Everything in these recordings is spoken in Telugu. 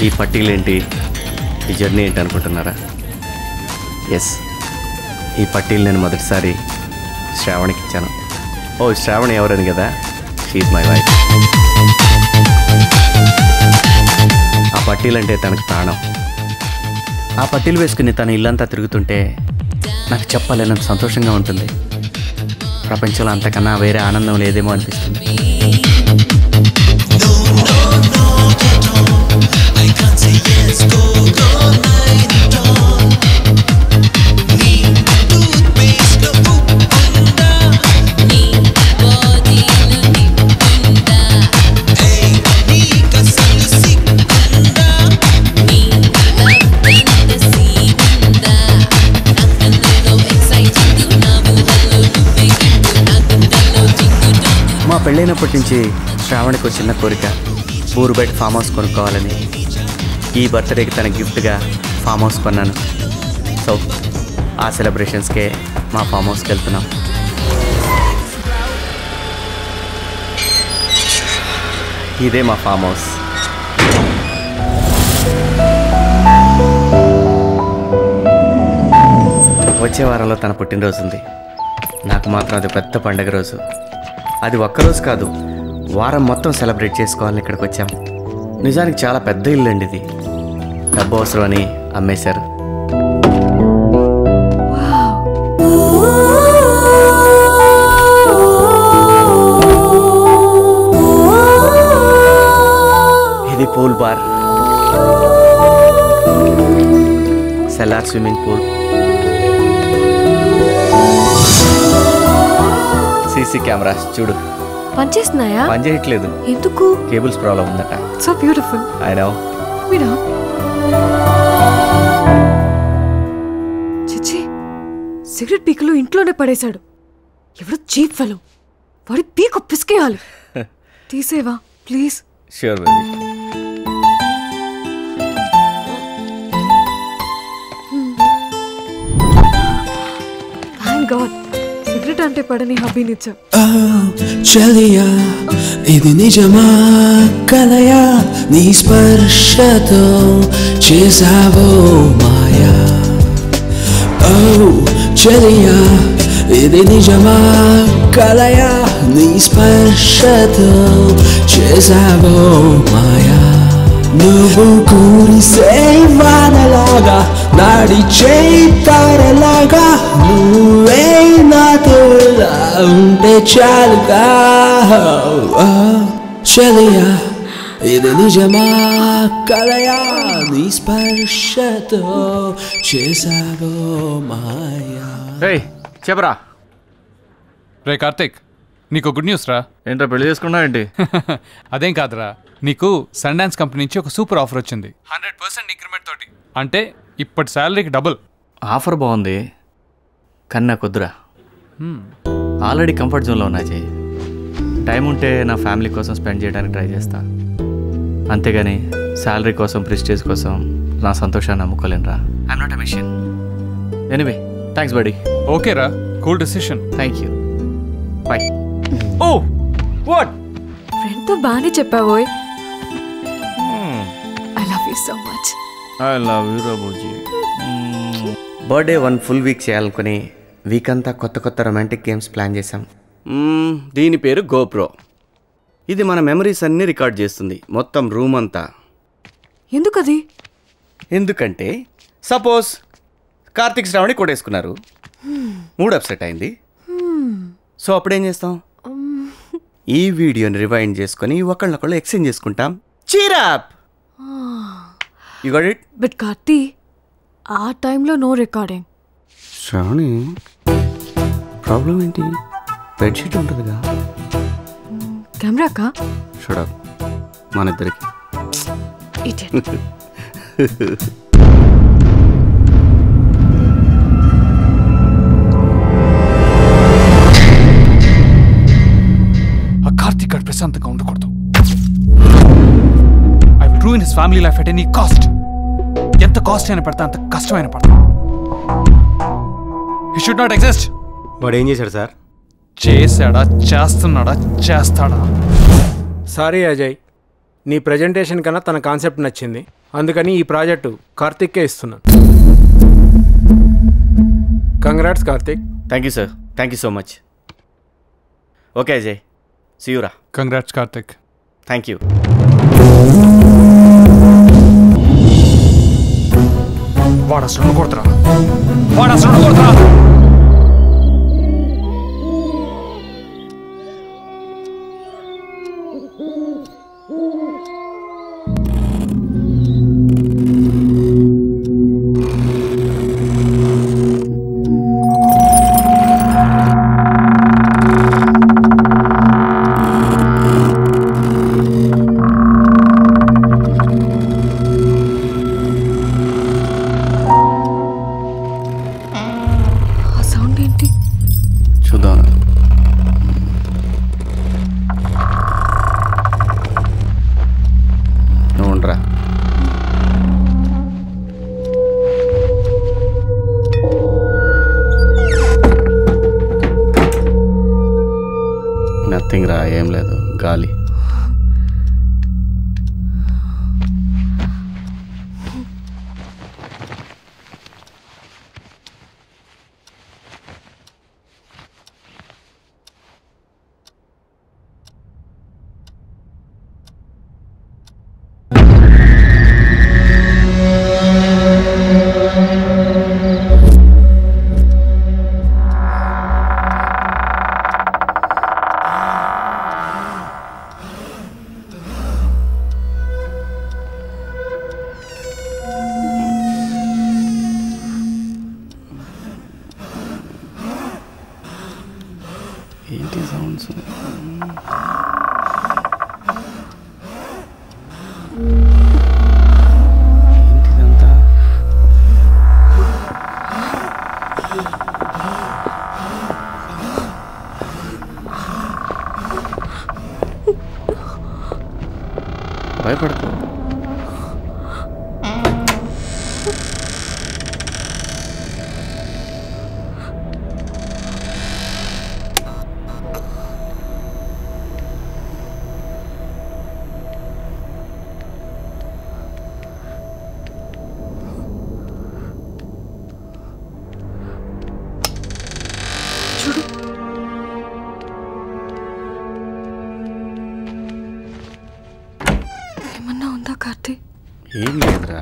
ఈ పట్టీలేంటి ఈ జర్నీ ఏంటి అనుకుంటున్నారా ఎస్ ఈ పట్టీలు నేను మొదటిసారి శ్రావణికి ఇచ్చాను ఓ శ్రావణి ఎవరని కదా షీఈ్ మై వైఫ్ ఆ పట్టీలంటే తనకు ప్రాణం ఆ పట్టీలు వేసుకుని తన ఇల్లంతా తిరుగుతుంటే నాకు చెప్పలేనంత సంతోషంగా ఉంటుంది ప్రపంచంలో అంతకన్నా వేరే ఆనందం లేదేమో అనిపిస్తుంది మా పెళ్ళైనప్పటి నుంచి శ్రావణికి ఒక చిన్న కోరిక ఊరు బయట ఫామ్ హౌస్ కొనుక్కోవాలని ఈ బర్త్డేకి తన గిఫ్ట్గా ఫామ్ హౌస్ కొన్నాను సో ఆ సెలబ్రేషన్స్కే మా ఫామ్ హౌస్కి వెళ్తున్నాం ఇదే మా ఫామ్ హౌస్ వచ్చే వారంలో తన పుట్టినరోజు ఉంది నాకు మాత్రం అది పెద్ద పండగ రోజు అది ఒక్కరోజు కాదు వారం మొత్తం సెలబ్రేట్ చేసుకోవాలని ఇక్కడికి వచ్చాం నిజానికి చాలా పెద్ద ఇల్లు అండి ఇది డబ్బు అవసరం అని అమ్మేశారు ఇది pool bar cellar swimming pool C C cameras చూడు పనిచేస్తున్నాయా పని చేయట్లేదు ఎందుకు కేబుల్స్ ప్రాబ్లం ఉందట సో బ్యూటిఫుల్ ఆయన మీరా చిచ్చి సిగరెట్ పీకులు ఇంట్లోనే పడేశాడు ఎవడో చీప్ ఫెలో వాడి పీకు పిసికేయాలి తీసేవా please sure baby thank god cigarette అంటే పడని హబ్బీనిచ్చా చలియా ఇది నిజమా కలయా నీ స్పర్శతో చేసావో మాయా ఓ చలియా ఇది నిజమా కలయా నీ స్పర్శతో చేసావో మాయా నువ్వు కురిసే వానలాగా నాడి చేయి తారలాగా నువ్వే నాతో ఇలా ఉంటే చాలుగా ఓ, చలియా ఇది నిజమా కలయా నీ స్పర్శతో చేసావో మాయా రేయ్ చెప్పరా రే కార్తిక్ నీకు గుడ్ న్యూస్ రా ఏంట్రా పెళ్లి చేసుకున్నావు ఏంటి అదేం కాదురా నీకు సన్ డాన్స్ కంపెనీ నుంచి ఒక సూపర్ ఆఫర్ వచ్చింది హండ్రెడ్ పర్సెంట్ ఇంక్రిమెంట్ తోటి అంటే ఇప్పటి శాలరీకి డబుల్ ఆఫర్ బాగుంది కానీ నాకు వద్దురా ఆల్రెడీ కంఫర్ట్ జోన్లో ఉన్నా చేయి టైం ఉంటే నా ఫ్యామిలీ కోసం స్పెండ్ చేయడానికి ట్రై చేస్తా అంతేగాని శాలరీ కోసం ప్రిస్టేజ్ కోసం నా సంతోషాన్ని నమ్ముకోలేనురా I'm not a machine anyway thanks buddy okay రా cool decision thank you bye oh what ఫ్రెండ్తో బాగానే చెప్పావోయ్ I love you so much I love you రాబోజీ బర్త్డే వన్ ఫుల్ వీక్ చేయాలనుకుని వీక్ అంతా కొత్త కొత్త రొమాంటిక్ గేమ్స్ ప్లాన్ చేశాం దీని పేరు గోప్రో ఇది మన మెమరీస్ అన్నీ రికార్డ్ చేస్తుంది మొత్తం రూమ్ అంతా ఎందుకది ఎందుకంటే సపోజ్ కార్తిక్ శ్రావణి కొట్టేసుకున్నారు మూడ్ అప్సెట్ అయింది సో అప్పుడు ఏం చేస్తాం ఈ వీడియోని రివైండ్ చేసుకొని ఒకళ్ళనొకళ్ళు ఎక్స్చేంజ్ చేసుకుంటాం cheer up you got it but Karthi ఆ టైంలో నో రికార్డింగ్ శ్రావణి ప్రాబ్లం ఏంటి బెడ్షీట్ ఉంటుందిగా కెమెరాకా షడప్ మన ఇద్దరికి ఇడియట్ ఆ కార్తిక్ గారు ప్రశాంతంగా ఉండకూడదు I will ruin his family life at any cost ఎంత కాస్ట్ అయినా పడతా అంత కష్టమైన పడతా హీ షుడ్ నాట్ ఎగ్జిస్ట్ వాడు ఏం చేశాడు సార్ చేశాడా చేస్తున్నాడా చేస్తాడా సారీ అజయ్ నీ ప్రజెంటేషన్ కన్నా తన కాన్సెప్ట్ నచ్చింది అందుకని ఈ ప్రాజెక్టు కార్తిక్కే ఇస్తున్నాను congrats Karthik thank you sir thank you so much okay Ajay సియూరా కంగ్రాట్స్ కార్తిక్ థ్యాంక్ యూ వాడు అసలు కొడతారా వాడు అసలు కొడతారా ఆ సౌండ్ ఏంటి చూద్దాం నువ్వు ఉండరా నథింగ్ రా ఏం లేదు గాలి ఏంటి సౌండ్స్ ఏంటిదంతా భయపడకు చూడు ఏమన్నా ఉందా కార్తీ ఏం లేదురా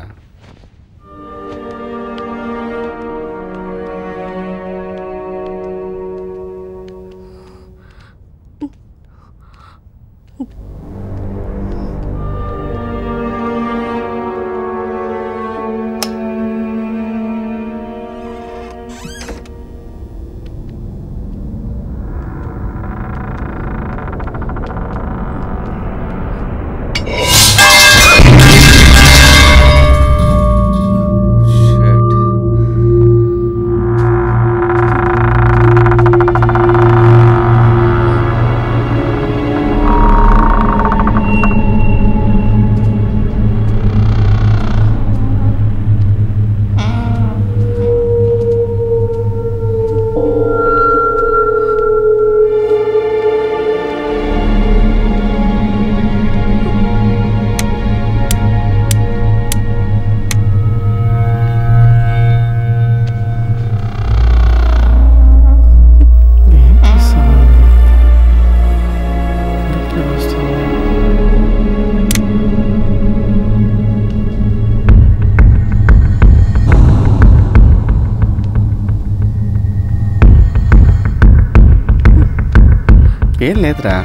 Shit. ఏంటి sound? ఇట్లా వస్తుంది. ఏం లేదురా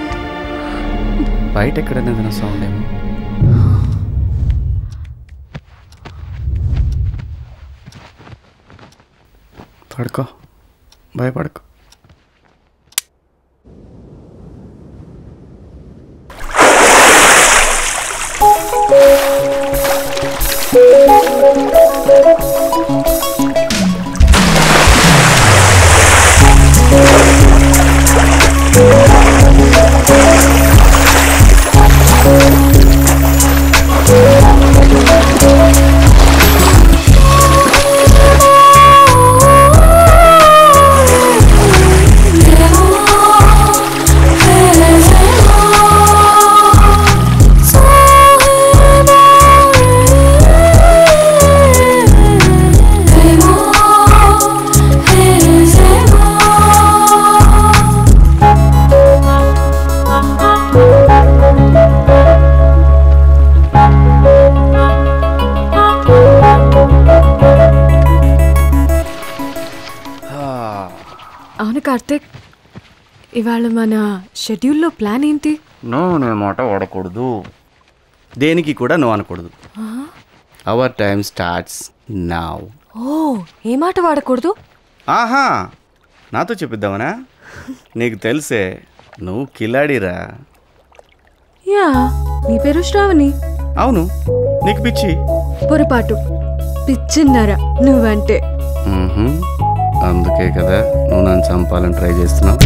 బయట ఎక్కడైనా ఏదైనా సౌండ్ ఏమో పడుకో భయపడుకో Yeah. కార్తిక్ ఇవాళ మన షెడ్యూల్లో ప్లాన్ ఏంటి నో అనే మాట వాడకూడదు దేనికి కూడా నో అనకూడదు అవర్ టైం స్టార్ట్స్ నావ్ ఓ ఏ మాట వాడకూడదు ఆహా నాతో చెప్పిద్దామనా నీకు తెలిసే నువ్వు కిలాడిరా యా నీ పేరు శ్రావణి అవును నీకు పిచ్చి పొరపాటు పిచ్చిన్నారా నువ్వంటే మ్మ్హ్మ్. అందుకే కదా నువ్వు నన్ను చంపాలని ట్రై చేస్తున్నావు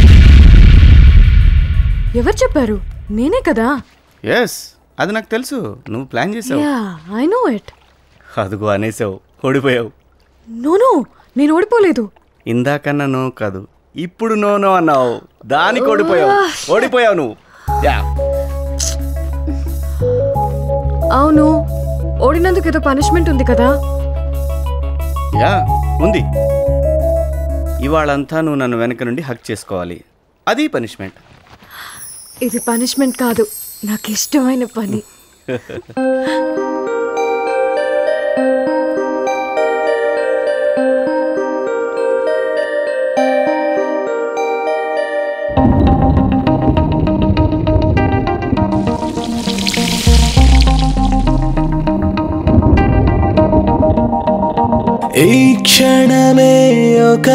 ఎవరు చెప్పారు నేనే కదా ఎస్ అది నాకు తెలుసు నువ్వు ప్లాన్ చేసావు యా ఐ నో ఇట్ అదుగో అనేసావు ఓడిపోయావు నో నో నేను ఓడిపోలేదు ఇందాకన్నా నో కాదు ఇప్పుడు నో నో అన్నావు దానికి ఓడిపోయావు ఓడిపోయావు నువ్వు యా అవును ఓడినందుకు ఏదో పనిష్మెంట్ ఉంది కదా యా ఉంది ఇవాళంతా నువ్వు నన్ను వెనక నుండి హక్ చేసుకోవాలి అది పనిష్మెంట్ ఇది పనిష్మెంట్ కాదు నాకు ఇష్టమైన పని ఈ క్షణమే ఒక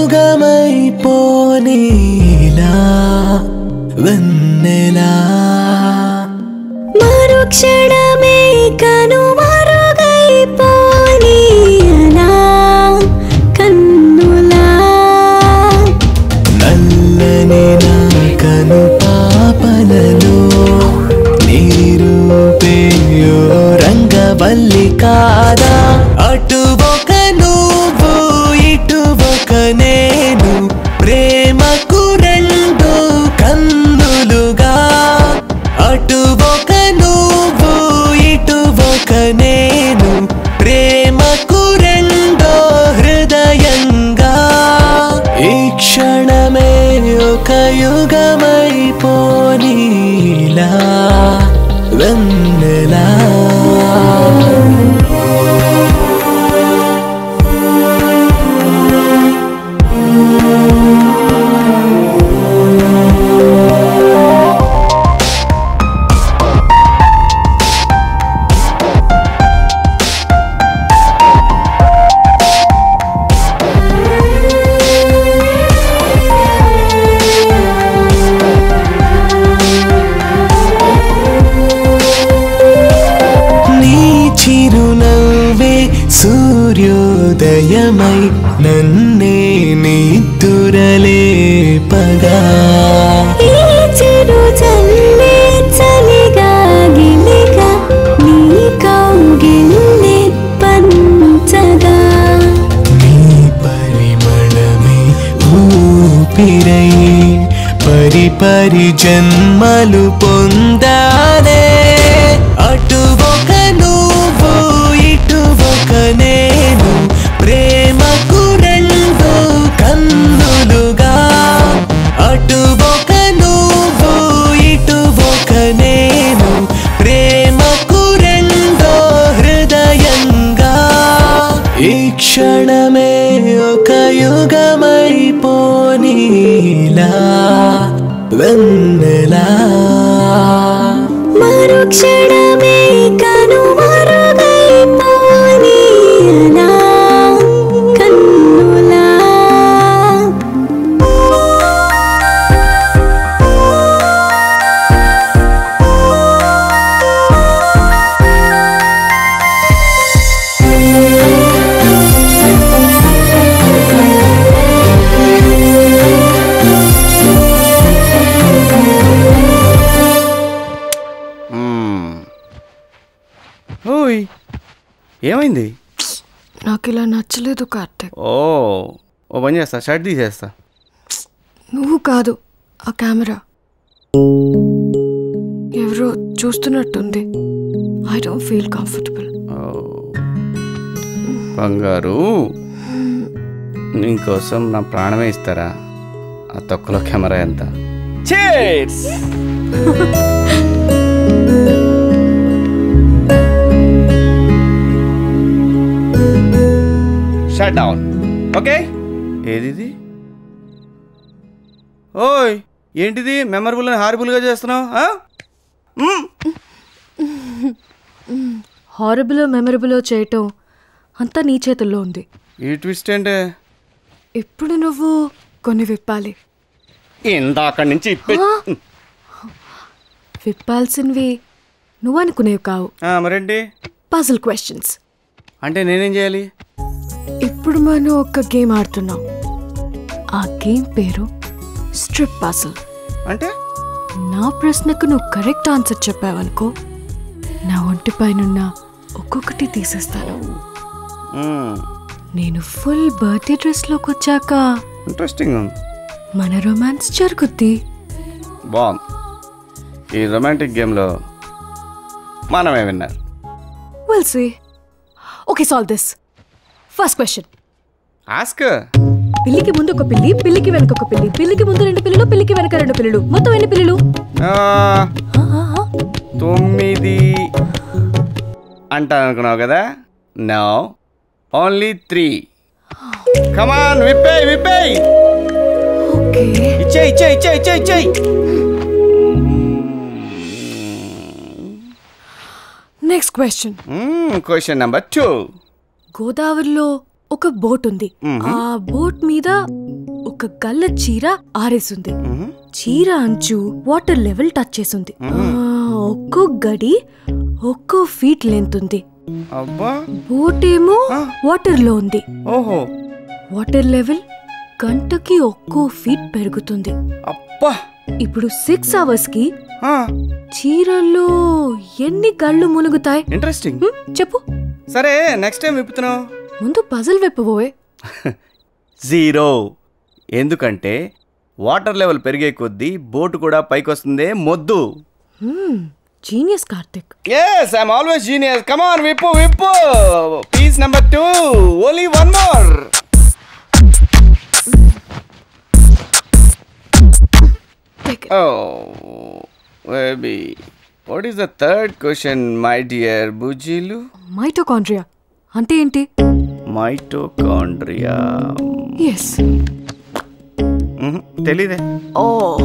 యుగమైపోనీలా వెన్నెలా మరుక్షణమే కను మరుగైపోనీయనా కన్నులా నల్లని నా కను పాపలలో నీరు పేయో రంగవల్లి కాదా అటు ఒక నువ్వు ఇటు ఒక నేను ప్రేమకు రెండు కన్నులుగా అటు ఒక నువ్వు ఇటు ఒక నేను ప్రేమకు రెండో హృదయంగా ఈ క్షణమే ఒక యుగమైపోనీలా వెన్నెలా నీ చిరునవ్వే సూర్యోదయమై నన్నే నిద్దురలే పగా ఈ చిరు చల్లే చలిగా గిలిగా నీ కౌగిల్లే పంచగా నీ పరిమళమే ఊపిరై పరి పరి జన్మలు పొందాలే అటు ఒక నువ్వు ఇటు ఒక నేను ప్రేమకు రెండు కన్నులుగా అటు ఒక నువ్వు ఇటు ఒక నేను ప్రేమకు రెండో హృదయంగా ఈ క్షణమే ఒక యుగమైపోనీలా వెన్నెలా మరుక్షణమే కను మరుగైపోనీయనా కన్నులా మ్మ్. ఓయ్ ఏమైంది నాకు ఇలా నచ్చలేదు కార్తిక్ ఓ ఓ పని చేస్తా షర్ట్ తీసేస్తా నువ్వు కాదు ఆ కెమెరా ఎవరో చూస్తున్నట్టుంది ఐ డోంట్ ఫీల్ కంఫర్టబుల్ ఓ. బంగారు నీకోసం నా ప్రాణమే ఇస్తారా ఆ తొక్కలో కెమెరా ఎంత Cheers! Shut down. ఓకే ఏది ఇది ఓయ్ ఏంటిది మెమరబుల్ హారబుల్గా చేస్తున్నావు ఆ? మ్మ్. హారబుల్ మెమరబుల్ చేయటం అంతా నీ చేతుల్లో ఉంది ఈ ట్విస్ట్ ఏంటే ఇప్పుడు నువ్వు కొన్ని విప్పాలి ఇందాక నుంచి ఇప్పే విప్పాల్సినవి నువ్వు అనుకునేవి కావు ఆ, మరేంటి పజిల్ క్వశ్చన్స్ అంటే నేనేం చేయాలి ఇప్పుడు మనం ఒక గేమ్ ఆడుతున్నాం ఆ గేమ్ పేరు స్ట్రిప్ పజిల్ అంటే నా ప్రశ్నకు నువ్వు కరెక్ట్ ఆన్సర్ చెప్పావనుకో నా ఒంటి పైనున్న ఒక్కొక్కటి తీసేస్తాను మ్మ్. నేను ఫుల్ బర్త్డే డ్రెస్లోకి వచ్చాక ఇంట్రెస్టింగ్ ఉంది మన రొమాన్స్ జరుగుద్ది బాగుంది ఈ రొమాంటిక్ గేమ్లో మనమే విన్నారు will see okay solve this first question ask పిల్లికి ముందు ఒక పిల్లి పిల్లికి వెనక ఒక పిల్లి పిల్లికి ముందు రెండు పిల్లలు పిల్లికి వెనక రెండు పిల్లలు మొత్తం ఎన్ని పిల్లలు ఆ, ఆ, ఆ, ఆ. తొమ్మిది అంటాను అనుకున్నావు కదా నో ఓన్లీ త్రీ కమాన్ విప్పేయ్ విప్పేయ్ ఓకే ఇచ్చే ఇచ్చే ఇచ్చే ఇచ్చే ఇచ్చే next question question number two గోదావరిలో ఒక బోట్ ఉంది ఆ బోట్ మీద ఒక గల్ల చీర ఆరేసుంది చీర అంచు వాటర్ లెవెల్ టచ్ చేసింది ఆ, ఒక్కో గడి ఒక్కో ఫీట్ లెంత్ ఉంది అబ్బా బోట్ ఏమో వాటర్ లో ఉంది ఓహో వాటర్ లెవెల్ గంటకి ఒక్కో ఫీట్ పెరుగుతుంది అబ్బా ఇప్పుడు సిక్స్ అవర్స్ కి ఆ, చీరలో ఎన్ని గళ్ళు మునుగుతాయి ఇంట్రెస్టింగ్ హ్మ్, చెప్పు సరే నెక్స్ట్ టైం విప్పుతున్నావు ముందు పజల్ వెప్పబోయే జీరో ఎందుకంటే వాటర్ లెవెల్ పెరిగే కొద్దీ బోటు కూడా పైకి వస్తుందే మొద్దు genius Karthik yes I'm always genius come on విప్పు విప్పు piece number two only one more Take it. Oh, baby. What is the third question, my dear Bujilu? Mitochondria అంటే ఏంటి Mitochondria. ఎస్ Mhm, తెలీదే oh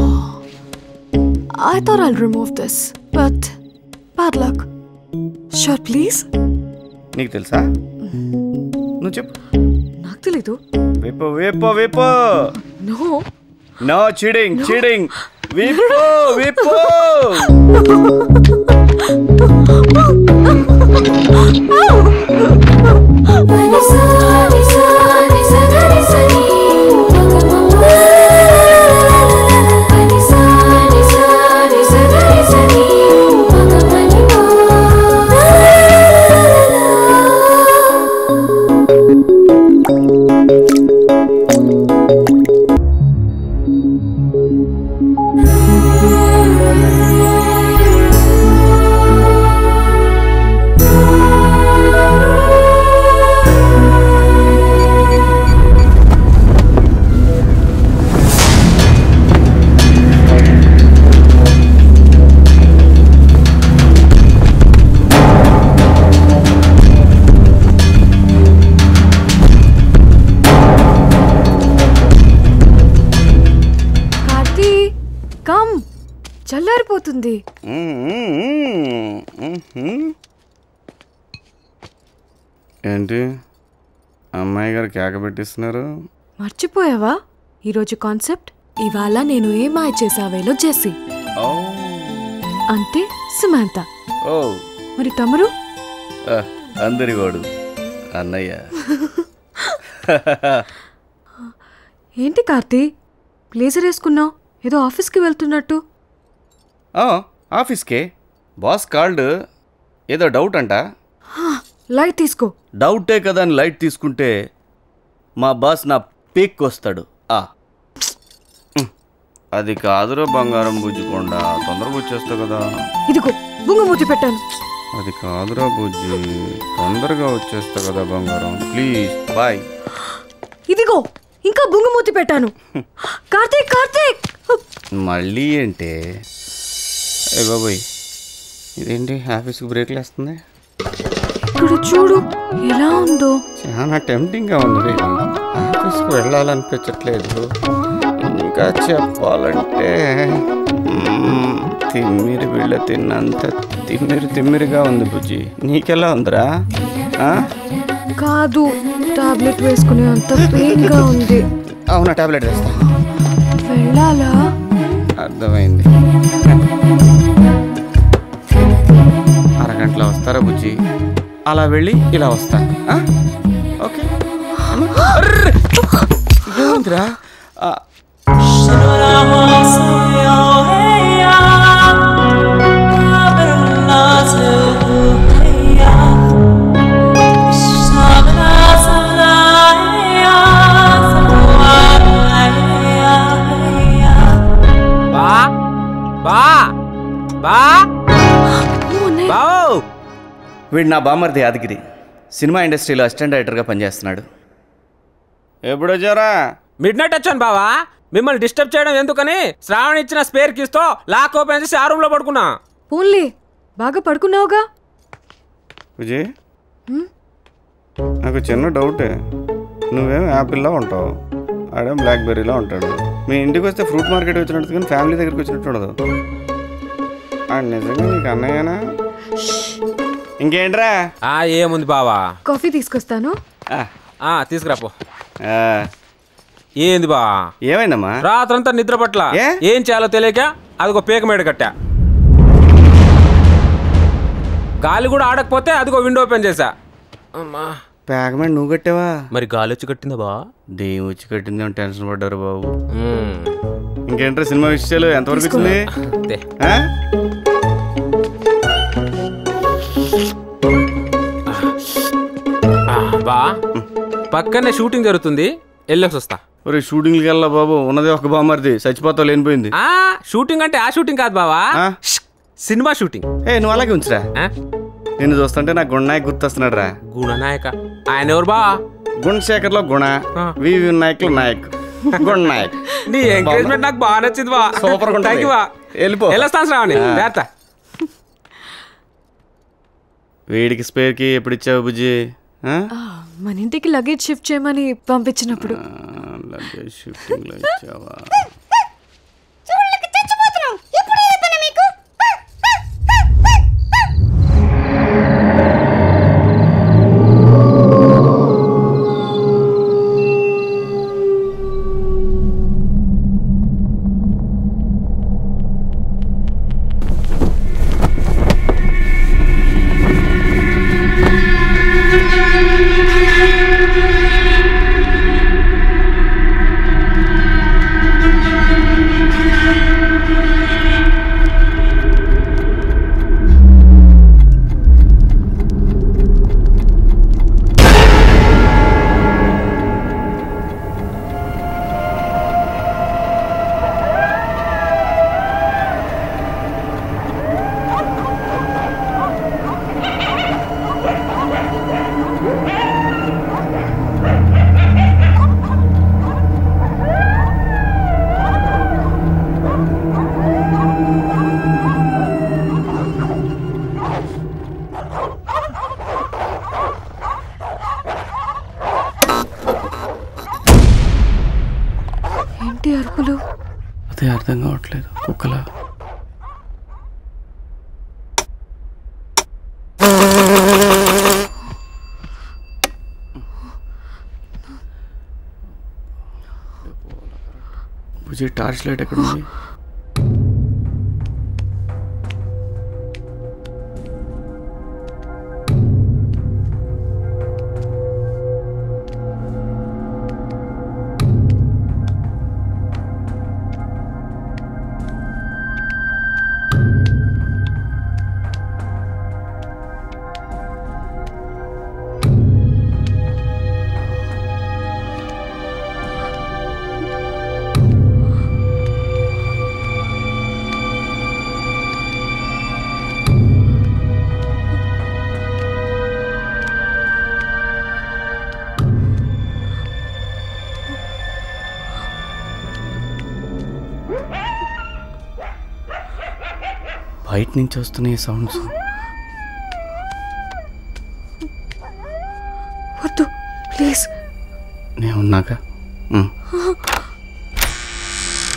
I thought I'll remove this but bad luck sure please నీకు తెలుసా నువ్వు చెప్పు నాకు తెలీదు విప్పు విప్పు విప్పు నో నో చీడింగ్ చీడింగ్ విప్పు విప్పు కార్తీ కమ్ చల్లారిపోతుంది ఏంటి అమ్మాయి గారు కేక పెట్టిస్తున్నారు మర్చిపోయావా ఈరోజు కాన్సెప్ట్ ఇవాళ నేను ఏ మాయ చేసావేలో జెస్సీ ఓ అంటే సుమాంత ఓ మరి తమరు ఆ, అందరి వాడు అన్నయ్య ఏంటి కార్తీ బ్లేజర్ వేసుకున్నావు ఏదో ఆఫీస్కి వెళ్తున్నట్టు ఆ, ఆఫీస్కే బాస్ కాల్డ్ ఏదో డౌట్ అంట లైట్ తీసుకో డౌటే కదా అని లైట్ తీసుకుంటే మా బాస్ నా పీక్ వస్తాడు ఆ ఉమ్, అది కాదురా బంగారం బుజ్జికొండ తొందరగా వచ్చేస్తావు కదా ఇదిగో బుంగమూతి పెట్టాను అది కాదురా బుజ్జి తొందరగా వచ్చేస్తావు కదా బంగారం ప్లీజ్ బాయ్ ఇదిగో ఇంకా బుంగమూతి పెట్టాను కార్తీక్ కార్తీక్ మళ్ళీ ఏంటే ఏ బాబోయ్ ఇదేంటి ఆఫీస్కి బ్రేక్లు వేస్తుంది ఇక్కడ చూడు ఎలా ఉందో చాలా టెంప్టింగ్గా ఉంది బేబీ ఆఫీస్కి వెళ్ళాలనిపించట్లేదు ఎన్ని ఇంకా చెప్పాలంటే మ్మ్, తిమ్మిరి వీళ్ళ తిన్నంత తిమ్మిరి తిమ్మిరిగా ఉంది బుజ్జి నీకెలా ఉందిరా ఆ? కాదు టాబ్లెట్ వేసుకునే అంత పెయిన్ గా ఉంది అవునా టాబ్లెట్ వేస్తా వెళ్ళాలా అర్థమైంది అరగంటలో వస్తారా బుజ్జి అలా వెళ్ళి ఇలా వస్తా ఆ? ఓకే అర్రే! ఏమైందిరా ఆ, బా బా బా బావు వీడు నా బామర్ది యాదగిరి సినిమా ఇండస్ట్రీలో అసిస్టెంట్ డైరెక్టర్గా పనిచేస్తున్నాడు ఎప్పుడు వచ్చారా మిడ్ నైట్ వచ్చాను బావా మిమ్మల్ని డిస్టర్బ్ చేయడం ఎందుకని శ్రావణ్ ఇచ్చిన స్పేర్ కీస్తో లాక్ ఓపెన్ చేసి ఆ రూమ్ లో పడుకున్నా పోన్లే బాగా పడుకున్నావుగా విజయ్ నాకు చిన్న డౌటే నువ్వేం యాపిల్లా ఉంటావు ఆడేం బ్లాక్బెర్రీలా ఉంటాడు మీ ఇంటికి వస్తే ఫ్రూట్ మార్కెట్ వచ్చినట్టు కానీ ఫ్యామిలీ దగ్గరికి వచ్చినట్టు ఉండదు ఆ నిజంగా నీకు అన్నయ్యనా ఇంకేంట్రా ఆ ఏముంది బావా కాఫీ తీసుకొస్తాను ఆ, ఆ తీసుకురాపో ఆ, ఏంది బా ఏమైందమ్మా రాత్రంతా నిద్ర పట్ల ఏ? ఏం చేయాలో తెలియక అదిగో పేక మేడ కట్టా గాలి కూడా ఆడకపోతే అదిగో విండో ఓపెన్ చేసా అమ్మా ప్యాగమెంట్ నువ్వు కట్టావా మరి గాలి వచ్చి కట్టిందా బా దేం వచ్చి కట్టింది అని టెన్షన్ పడ్డారు బాబు ఇంకేంట్రా సినిమా విషయాలు ఎంతవరకు వచ్చింది తే. ఆ? ఆ, బా పక్కనే షూటింగ్ జరుగుతుంది వెళ్ళేసి వస్తా ఒరే షూటింగ్కి వెళ్ళా బాబు ఉన్నదే ఒక బామర్ది చచ్చిపోతావు లేనిపోయింది ఆ షూటింగ్ అంటే ఆ షూటింగ్ కాదు బావా ఆ? సినిమా షూటింగ్ ఏ నువ్వు అలాగే ఉంచురా ఆ? నిన్ను చూస్తుంటే నాకు గుణనాయక్ గుర్తొస్తున్నాడు రా గుణనాయక ఆయన ఎవరు బా గుణశేఖర్ లో గుణ ఆ. వి నాయక్ లో నాయక్ గుణ నాయక్ నీ ఎంకరేజ్మెంట్ నాకు బాగా నచ్చింది బా Super గా ఉంటది. Thank you బా వెళ్ళిపో. వెళ్ళొస్తాను శ్రావణి ఆ. జాగ్రత్త వీడికి స్పేర్ కి ఎప్పుడు ఇచ్చావు బుజ్జి ఆ? ఆ, మన ఇంటికి లగేజ్ షిఫ్ట్ చేయమని పంపించినప్పుడు ఆ, లగేజ్ షిఫ్టింగ్ లో ఇచ్చావా ఏంటి అరుపులు అదే అర్థం కావట్లేదు కుక్కలా బుజ్జి టార్చ్ లైట్ ఎక్కడ ఉంది బయట నుంచి వస్తున్నాయి సౌండ్స్ వద్దు ప్లీజ్ నేను ఉన్నాక ఉమ్.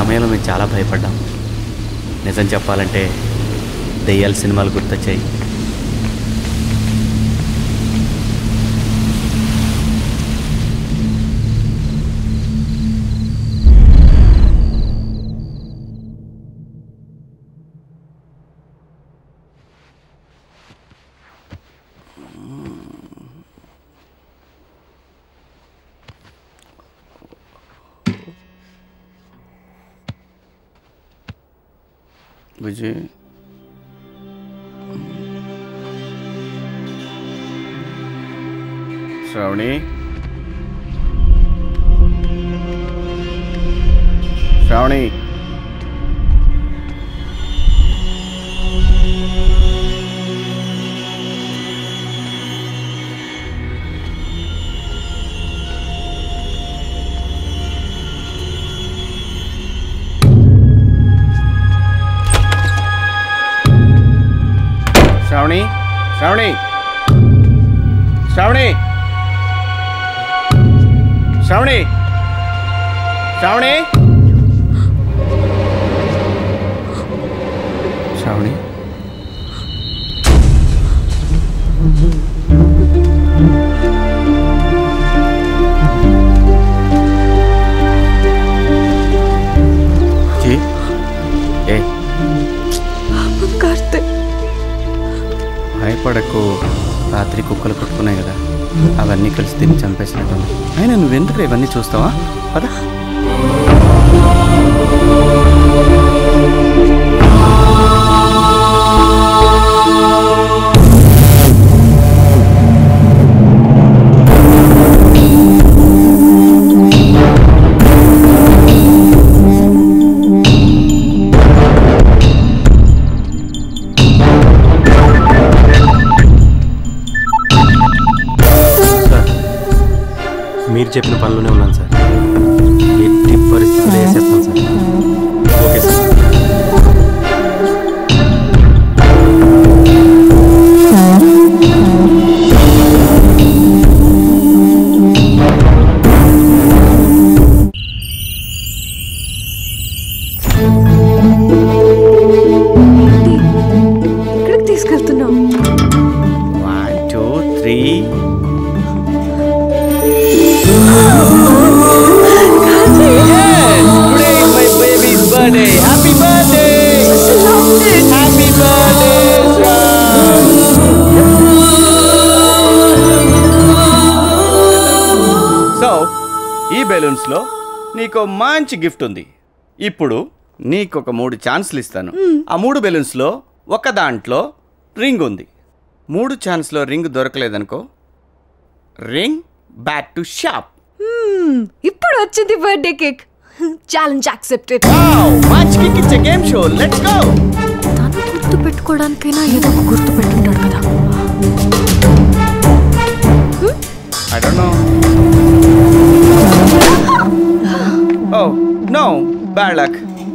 సమయంలో మేము చాలా భయపడ్డాం నిజం చెప్పాలంటే దెయ్యాల సినిమాలు గుర్తొచ్చాయి విజయ్ శ్రావణి శ్రావణి శ్రావణి శ్రావణి శ్రావణి శ్రావణి శ్రావణి శ్రావణి జీ ఏ కార్తీక్ భయపడకు రాత్రి కుక్కలు కొట్టుకున్నాయి కదా అవన్నీ కలిసి తిని చంపేసినట్టు అయినా నువ్వెందుకు ఇవన్నీ చూస్తావా పద మీరు చెప్పిన పనిలోనే ఉన్నాను సార్ ఎట్టి పరిస్థితులు వేసేస్తాను సార్ ఓకే సార్ ఎక్కడికి తీసుకెళ్తున్నావు వన్ టూ త్రీ సో ఈ బెలూన్స్లో నీకు మంచి గిఫ్ట్ ఉంది ఇప్పుడు నీకు ఒక మూడు ఛాన్స్లు ఇస్తాను ఆ మూడు బెలూన్స్లో ఒక దాంట్లో రింగ్ ఉంది మూడు ఛాన్స్లో రింగ్ దొరకలేదనుకో ring back to shop Hmm, ఇప్పుడు వచ్చింది birthday cake challenge accepted match kick ఇచ్చే గేమ్ షో లెట్స్ గో తను గుర్తు పెట్టుకోవడానికైనా ఏదో ఒక గుర్తు పెట్టుకుంటాడు కదా I don't know. Oh, no. Bad luck.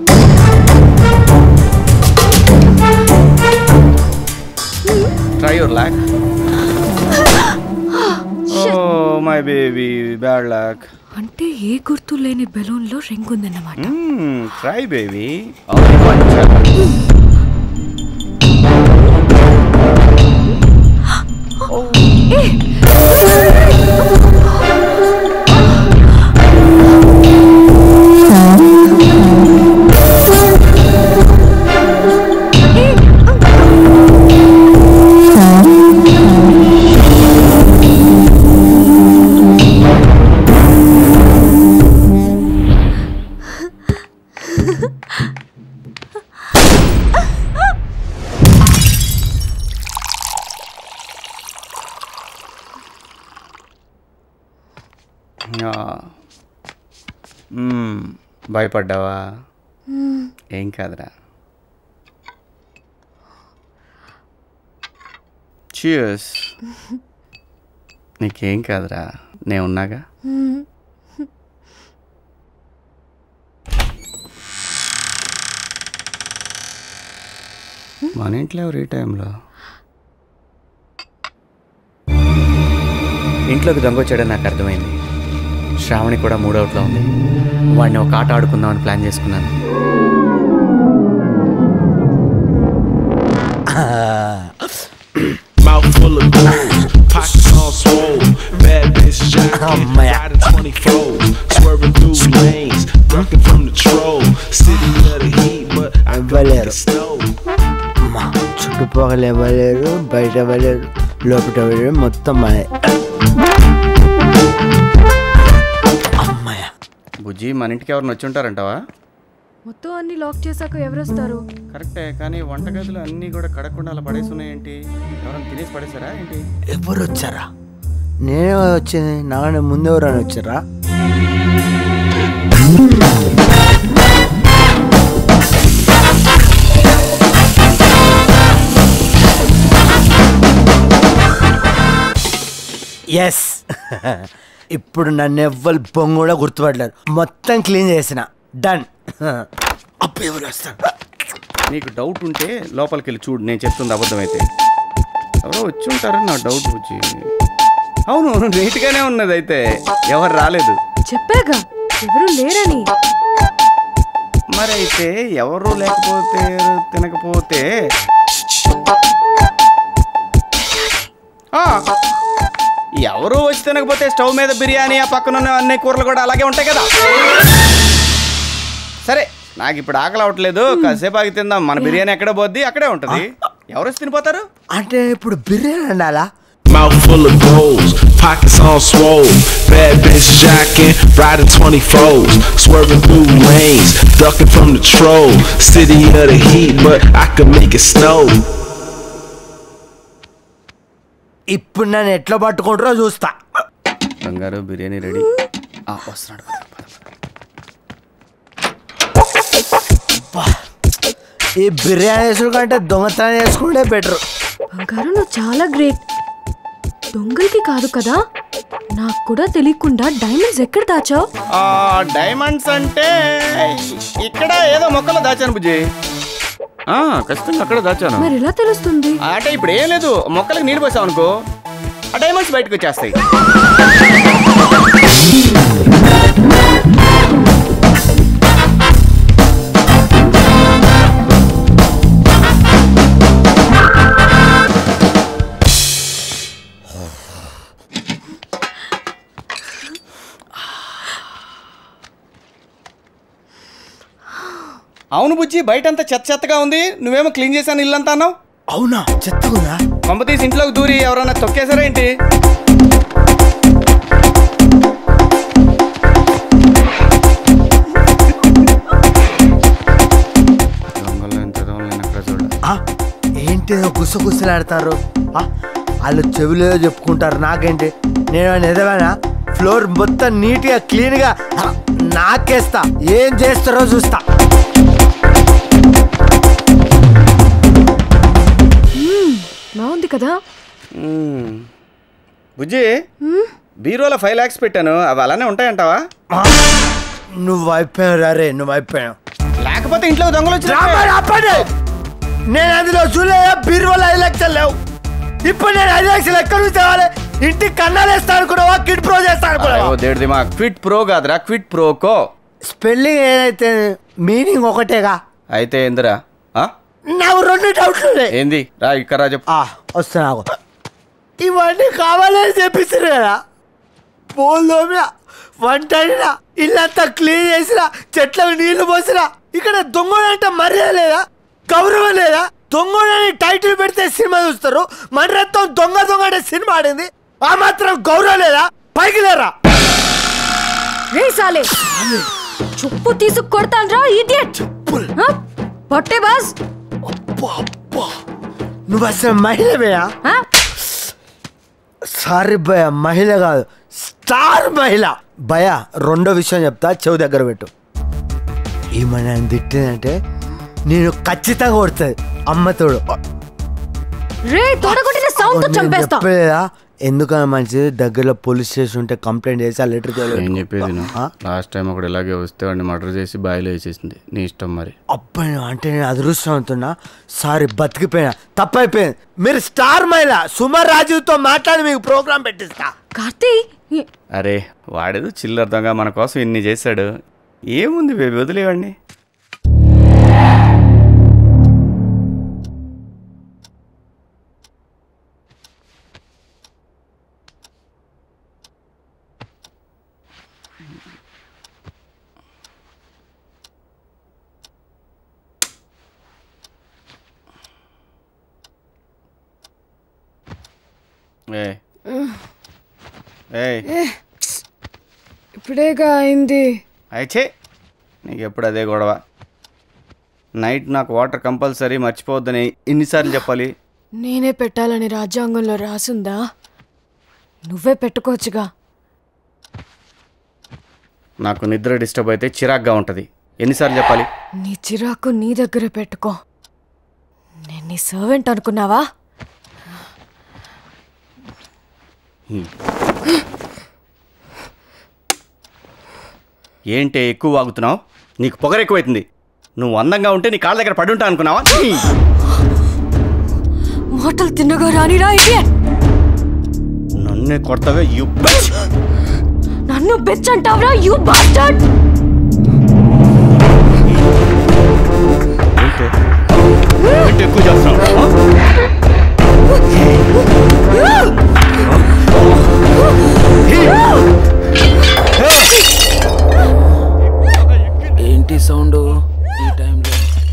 Try your luck. Oh, my baby. Bad luck. అంటే ఏ గుర్తు లేని బెలూన్ లో రింగ్ ఉందన్నమాట Hmm, try, baby. Only one chance. Ah. Hmm, భయపడ్డావా ఏం కాదురా చియర్స్ నీకేం కాదురా నేను ఉన్నాగా మన ఇంట్లో ఎవరు ఈ టైంలో ఇంట్లోకి దొంగ వచ్చాడని నాకు అర్థమైంది శ్రావణి కూడా మూడవుట్లో ఉంది వాడిని ఒక ఆట ఆడుకుందామని ప్లాన్ చేసుకున్నాను Mouth full of gold, pockets all swole. Bad bitch jacket, riding 24s, swerving through lanes, ducking from the troll. City of the heat, but I can make it snow. అమ్మా చుట్టుపక్కల ఇవ్వలేరు బయట ఇవ్వలేరు లోపల ఇవ్వలేరు మొత్తం మనే బుజ్జి మన ఇంటికి ఎవరిని వచ్చి ఉంటారంటావా మొత్తం అన్ని లాక్ చేశాక ఎవరొస్తారు కరెక్టే కానీ వంటగదిలో అన్నీ కూడా కడగకుండా అలా పడేసి ఉన్నాయేంటి ఎవరైనా తినేసి పడేసారా ఏంటి ఎవరు వచ్చారా నేనే వచ్చింది నాకంటే ముందు ఎవరైనా వచ్చారా ఎస్ ఇప్పుడు నన్ను ఎవ్వరు బొంగు కూడా గుర్తుపడలేరు మొత్తం క్లీన్ చేసిన డన్ అప్పుడు ఎవరు వస్తారు నీకు డౌట్ ఉంటే లోపలికి వెళ్ళి చూడు నేను చెప్తుంది అబద్ధమైతే ఎవరో వచ్చి ఉంటారని నా డౌట్ బుజ్జి అవును నీట్గానే ఉన్నది అయితే ఎవరు రాలేదు చెప్పాగా ఎవరు లేరని మరి అయితే ఎవరు లేకపోతే తినకపోతే ఆ, ఎవరు వచ్చి తినకపోతే స్టవ్ మీద బిర్యానీ ఆ పక్కన ఉన్న అన్ని కూరలు కూడా అలాగే ఉంటాయి కదా సరే నాకు ఇప్పుడు ఆకలి అవ్వట్లేదు కాసేపు ఆగి తిందాం మన బిర్యానీ ఎక్కడ పోద్ది అక్కడే ఉంటది ఎవరు వచ్చి తినిపోతారు అంటే ఇప్పుడు బిర్యానీ ఉండాలా Mouth full of goals, pockets all swole. Bad bitch jacking, riding 24s, swerving through lanes, ducking from the troll. City of the heat, but I can make it snow. ఇప్పుడు నన్ను ఎట్లా పట్టుకుంటారో చూస్తా బంగారు బిర్యానీ రెడీ వస్తున్నాడు ఈ బిర్యానీ చేసుడు కంటే దొంగతనం చేసుకుంటే బెటర్ బంగారు నువ్వు చాలా గ్రేట్ దొంగలకి కాదు కదా నాకు కూడా తెలియకుండా డైమండ్స్ ఎక్కడ దాచావు ఆ డైమండ్స్ అంటే ఇక్కడ ఏదో మొక్కలో దాచాను బుజ్జి ఆ, ఖచ్చితంగా అక్కడ దాచాను మరి ఎలా తెలుస్తుంది అంటే ఇప్పుడు ఏం లేదు మొక్కలకు నీళ్ళు పోసావు అనుకో ఆ డైమండ్స్ బయటకు వచ్చేస్తాయి అవును బుజ్జి బయట అంతా చెత్త చెత్తగా ఉంది నువ్వేమో క్లీన్ చేశాను ఇల్లంతా అన్నావు అవునా చెత్తగుందా కొంప తీసి ఇంట్లోకి దూరి ఎవరన్నా తొక్కేశారా ఏంటి దొంగలు ఎంత దొంగలు నేను అక్కడ చూడ ఆ, ఏంటిదో గుసగుసలాడతారు ఆ, వాళ్ళు చెవిలో చెప్పుకుంటారు నాకేంటి నేను ఎదవానా ఫ్లోర్ మొత్తం నీట్గా క్లీన్గా ఆ, నాకేస్తా ఏం చేస్తారో చూస్తా బాగుంది కదా మ్మ్. బుజ్జి బీరోలో ఫైవ్ ల్యాక్స్ పెట్టాను అవి అలానే ఉంటాయంటావా నువ్వు అయిపోయావు రే నువ్వు అయిపోయావు లేకపోతే ఇంట్లో దొంగలు వచ్చి రామాయణ ఆపండి. నేను అందులో చూడలే బీరువాలో ఐదు లక్షలు లేవు ఇప్పుడు నేను ఐదు లక్షలు ఎక్కడ నుంచి తేవాలి ఇంటికి కన్నాలు వేస్తా అనుకున్నావా కిడ్ ప్రో చేస్తా అనుకున్నావా దేవుడి దిమా క్విట్ ప్రో కాదురా క్విట్ ప్రోకో స్పెల్లింగ్ ఏదైతే మీనింగ్ ఒకటేగా అయితే ఏందిరా ఆ? నాకు రెండు డౌట్లు ఉన్నాయి. ఏంది రా ఇక్కడ రా చెప్పు వస్తున్నావు ఇవన్నీ కావాలని చెప్పిస్తారు కదా పోల్దోమిన వంట అయినా ఇల్లంతా క్లీన్ చేసినా చెట్లకు నీళ్లు పోసినా ఇక్కడ దొంగడు అంటే మర్యాద లేదా గౌరవం లేదా దొంగడని టైటిల్ పెడితే సినిమా చూస్తారు మన రక్తం దొంగ దొంగ అంటే సినిమా ఆడింది ఆ మాత్రం గౌరవం లేదా పైకి లేరా రే సాలే చెప్పు తీసు కొడతాను రా ఇడియట్ పొట్టే బాస్ నువ్వు అసలు మహిళవేయా సారీ భయ మహిళ కాదు స్టార్ మహిళ భయ రెండో విషయం చెప్తా చెవు దగ్గర పెట్టు ఈమె నన్ను తిట్టిందంటే నేను ఖచ్చితంగా కొడుతుంది అమ్మతోడు రే తోడగొట్టిన సౌండ్ తో నేను చంపేస్తా చెప్పలేదా ఎందుకని మంచిది దగ్గరలో పోలీస్ స్టేషన్ ఉంటే కంప్లైంట్ చేసి ఆ లెటర్ ఏం చెప్పేది లాస్ట్ టైం ఒకటి ఇలాగే వస్తే వాడిని మర్డర్ చేసి బాయిలో వేసేసింది నీ ఇష్టం మరి అబ్బాయి అంటే నేను అదృష్టం అవుతున్నా సారీ బతికిపోయినా తప్పైపోయింది మీరు స్టార్ మహిళ సుమర్ రాజుతో మాట్లాడి మీకు ప్రోగ్రామ్ పెట్టిస్తా కార్తీ అరే వాడేదో చిల్లర దొంగ మన కోసం ఇన్ని చేశాడు ఏముంది బేబీ వదిలేవాడిని ఏ ఏయ్ ఇప్పుడేగా అయింది అయితే నీకు ఎప్పుడు అదే గొడవ నైట్ నాకు వాటర్ కంపల్సరీ మర్చిపోవద్దని ఎన్నిసార్లు చెప్పాలి నేనే పెట్టాలని రాజ్యాంగంలో రాసుందా నువ్వే పెట్టుకోవచ్చుగా నాకు నిద్ర డిస్టర్బ్ అయితే చిరాగ్గా ఉంటుంది ఎన్నిసార్లు చెప్పాలి నీ చిరాకు నీ దగ్గర పెట్టుకో నేను నీ సర్వెంట్ అనుకున్నావా ఏంటి ఎక్కువ వాగుతున్నావు నీకు పొగరు ఎక్కువైతుంది నువ్వు అందంగా ఉంటే నీ కాళ్ళ దగ్గర పడి ఉంటా అనుకున్నావా ఛీ! మాటలు తిన్నగా రానిరా ఇది నన్నే కొడతావే యు నన్ను బెచ్ అంటావురా యూ బాస్టర్డ్ ఏంటి ఎక్కువ చేస్తున్నావు ఏంటి సౌండ్ ఈ టైంలో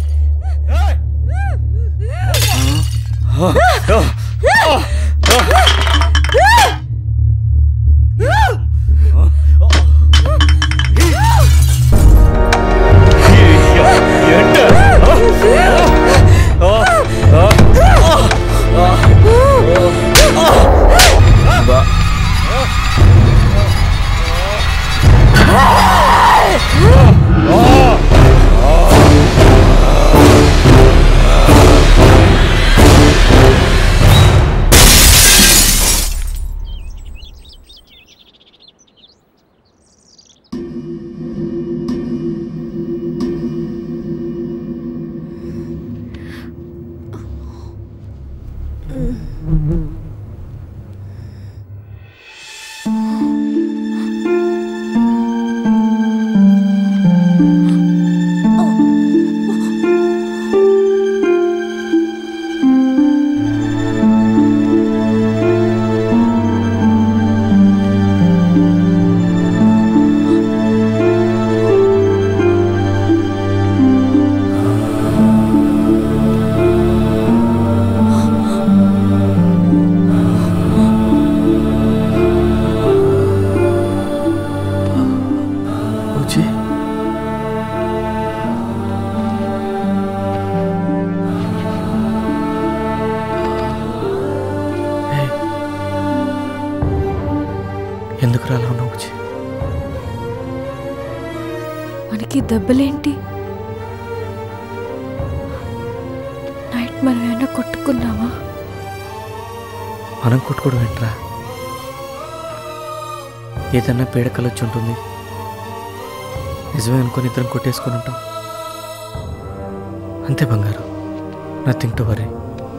బుజ్జి ఏయ్. ఎందుకు రాలా ఉన్నావు బుజ్జి మనకి దెబ్బలేంటి నైట్ మనం ఏమైనా కొట్టుకున్నావా మనం కొట్టుకోవడం ఏంట్రా ఏదన్నా పీడకలు వచ్చి ఉంటుంది నిజమే అనుకుని ఇద్దరం కొట్టేసుకొని ఉంటాం అంతే బంగారం నథింగ్ టు వరీ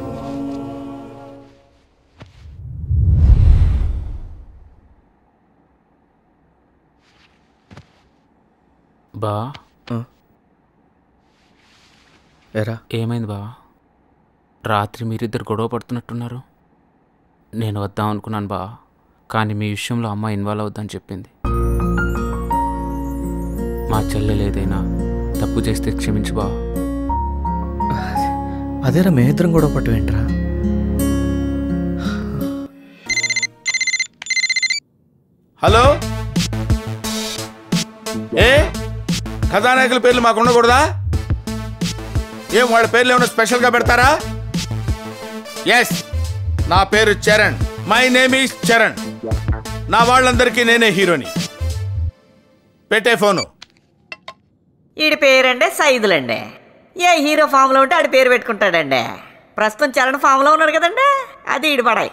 బా ఎరా ఏమైంది బా రాత్రి మీరిద్దరు గొడవ పడుతున్నట్టున్నారు నేను వద్దాం అనుకున్నాను బా కానీ మీ విషయంలో అమ్మ ఇన్వాల్వ్ అవుద్దని చెప్పింది మా చెల్లెలు ఏదైనా తప్పు చేస్తే క్షమించు బా అదేరా మేమిద్దరం గొడవ పట్టు ఏంట్రా హలో ఏ కథానాయకుల పేర్లు మాకు ఉండకూడదా ఏం వాళ్ళ పేర్లు ఏమైనా స్పెషల్గా పెడతారా ఎస్ నా పేరు Charan my name is Charan నా వాళ్ళందరికీ నేనే హీరోని పెట్టే ఫోను ఈడి పేరండి సైదులండి ఏ హీరో ఫామ్లో ఉంటే ఆడి పేరు పెట్టుకుంటాడండి ప్రస్తుతం చరణ్ ఫామ్లో ఉన్నాడు కదండి అది ఈడి పడాయి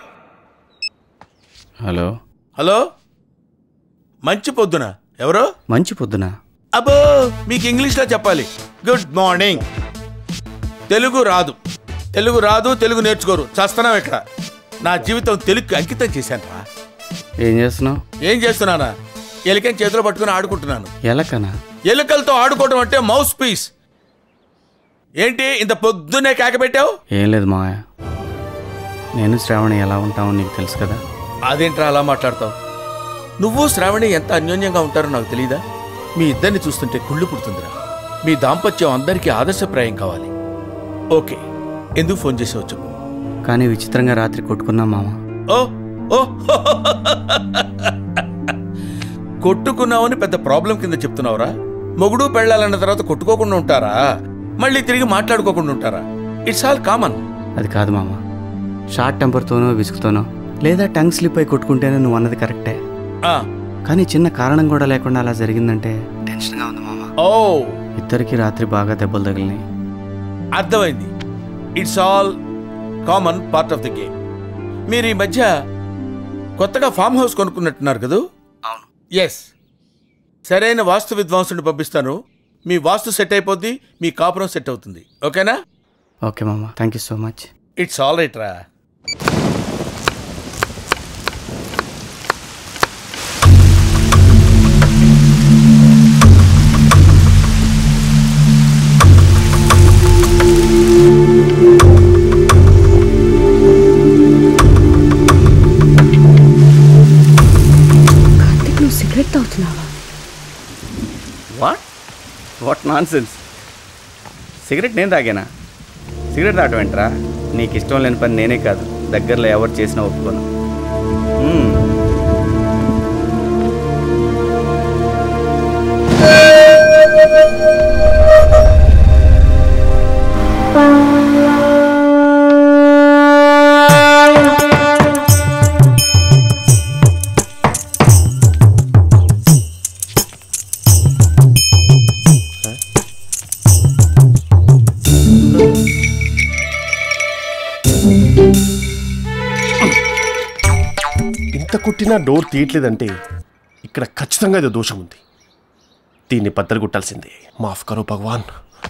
హలో హలో మంచి పొద్దున ఎవరు మంచి పొద్దున అబ్బో మీకు ఇంగ్లీష్లో చెప్పాలి గుడ్ మార్నింగ్ తెలుగు రాదు తెలుగు రాదు తెలుగు నేర్చుకోరు చస్తున్నాం ఇక్కడ నా జీవితం తెలుగుకి అంకితం చేశాను రా ఏం చేస్తున్నావు ఏం చేస్తున్నానా ఎలుకని చేతిలో పట్టుకుని ఆడుకుంటున్నాను ఎలకనా ఎలుకలతో ఆడుకోవడం అంటే మౌస్ పీస్ ఏంటి ఇంత పొద్దున్నే కేక పెట్టావు ఏం లేదు మావయ్య నేను శ్రావణి ఎలా ఉంటామో నీకు తెలుసు కదా అదేంట్రా అలా మాట్లాడతావు నువ్వు శ్రావణి ఎంత అన్యోన్యంగా ఉంటారో నాకు తెలీదా మీ ఇద్దరిని చూస్తుంటే కుళ్ళు పుడుతుందిరా మీ దాంపత్యం అందరికీ ఆదర్శప్రాయం కావాలి ఓకే ఎందుకు ఫోన్ చేసావు చెప్పు కానీ విచిత్రంగా రాత్రి కొట్టుకున్నాం మామ ఓ ఓ కొట్టుకున్నావని పెద్ద ప్రాబ్లం కింద చెప్తున్నావురా మొగుడు పెళ్ళాలన్న తర్వాత కొట్టుకోకుండా ఉంటారా మళ్ళీ తిరిగి మాట్లాడుకోకుండా ఉంటారా ఇట్స్ ఆల్ కామన్ అది కాదు మామ షార్ట్ టెంపర్తోనో విసుగుతోనో లేదా టంగ్ స్లిప్ అయి కొట్టుకుంటేనే నువ్వు అన్నది కరెక్టే కానీ చిన్న కారణం కూడా లేకుండా అలా జరిగిందంటే టెన్షన్గా ఉంది మామ ఓ ఇద్దరికి రాత్రి బాగా దెబ్బలు తగిలినాయి అర్థమైంది it's all common part of the game మీరు ఈ మధ్య కొత్తగా ఫామ్ హౌస్ కొనుక్కున్నట్టున్నారు కదూ అవును ఎస్ సరైన వాస్తు విద్వాంసుని పంపిస్తాను మీ వాస్తు సెట్ అయిపోద్ది మీ కాపురం సెట్ అవుతుంది ఓకేనా ఓకే మామ thank you so much it's all right రా కార్తిక్ నువ్వు సిగరెట్ తాగుతున్నావా what what nonsense cigarette నేను తాగానా సిగరెట్ తాగటం ఏంట్రా నీకు ఇష్టం లేని పని నేనే కాదు దగ్గరలో ఎవరు చేసినా ఒప్పుకోను మ్మ్. ఇంత కొట్టినా డోర్ తీయట్లేదంటే ఇక్కడ ఖచ్చితంగా ఏదో దోషం ఉంది దీన్ని బద్దలు కొట్టాల్సిందే మాఫ్ కరో భగవాన్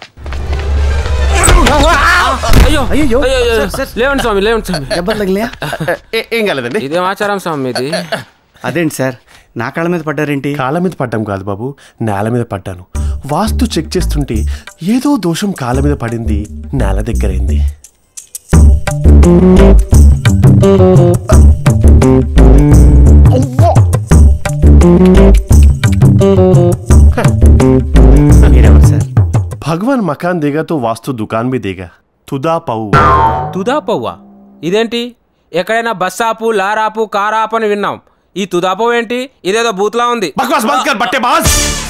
అయ్యో అయ్యో లేవండి స్వామి లేవండి స్వామి దెబ్బలు తగిలే ఏం కాలేదండి ఇదేం ఆచారం స్వామి ఇది అదేంటి సార్ నా కాళ్ళ మీద పడ్డారేంటి కాళ్ళ మీద పడ్డాం కాదు బాబు నేల మీద పడ్డాను వాస్తు చెక్ చేస్తుంటే ఏదో దోషం కాళ్ళ మీద పడింది నేల దగ్గరైంది మీరెవరు సార్ భగవాన్ మకాన్ దేగా తో వాస్తు దుకాన్ మీ దేగా తుదా పౌ తుదా పవ్వా ఇదేంటి ఎక్కడైనా బస్ ఆపు లారాపు కారాపు అని విన్నాం ఈ తుదాపవ్ ఏంటి ఇదేదో బూత్లా ఉంది బక్వాస్ బంద్ కర్ బట్టే బాస్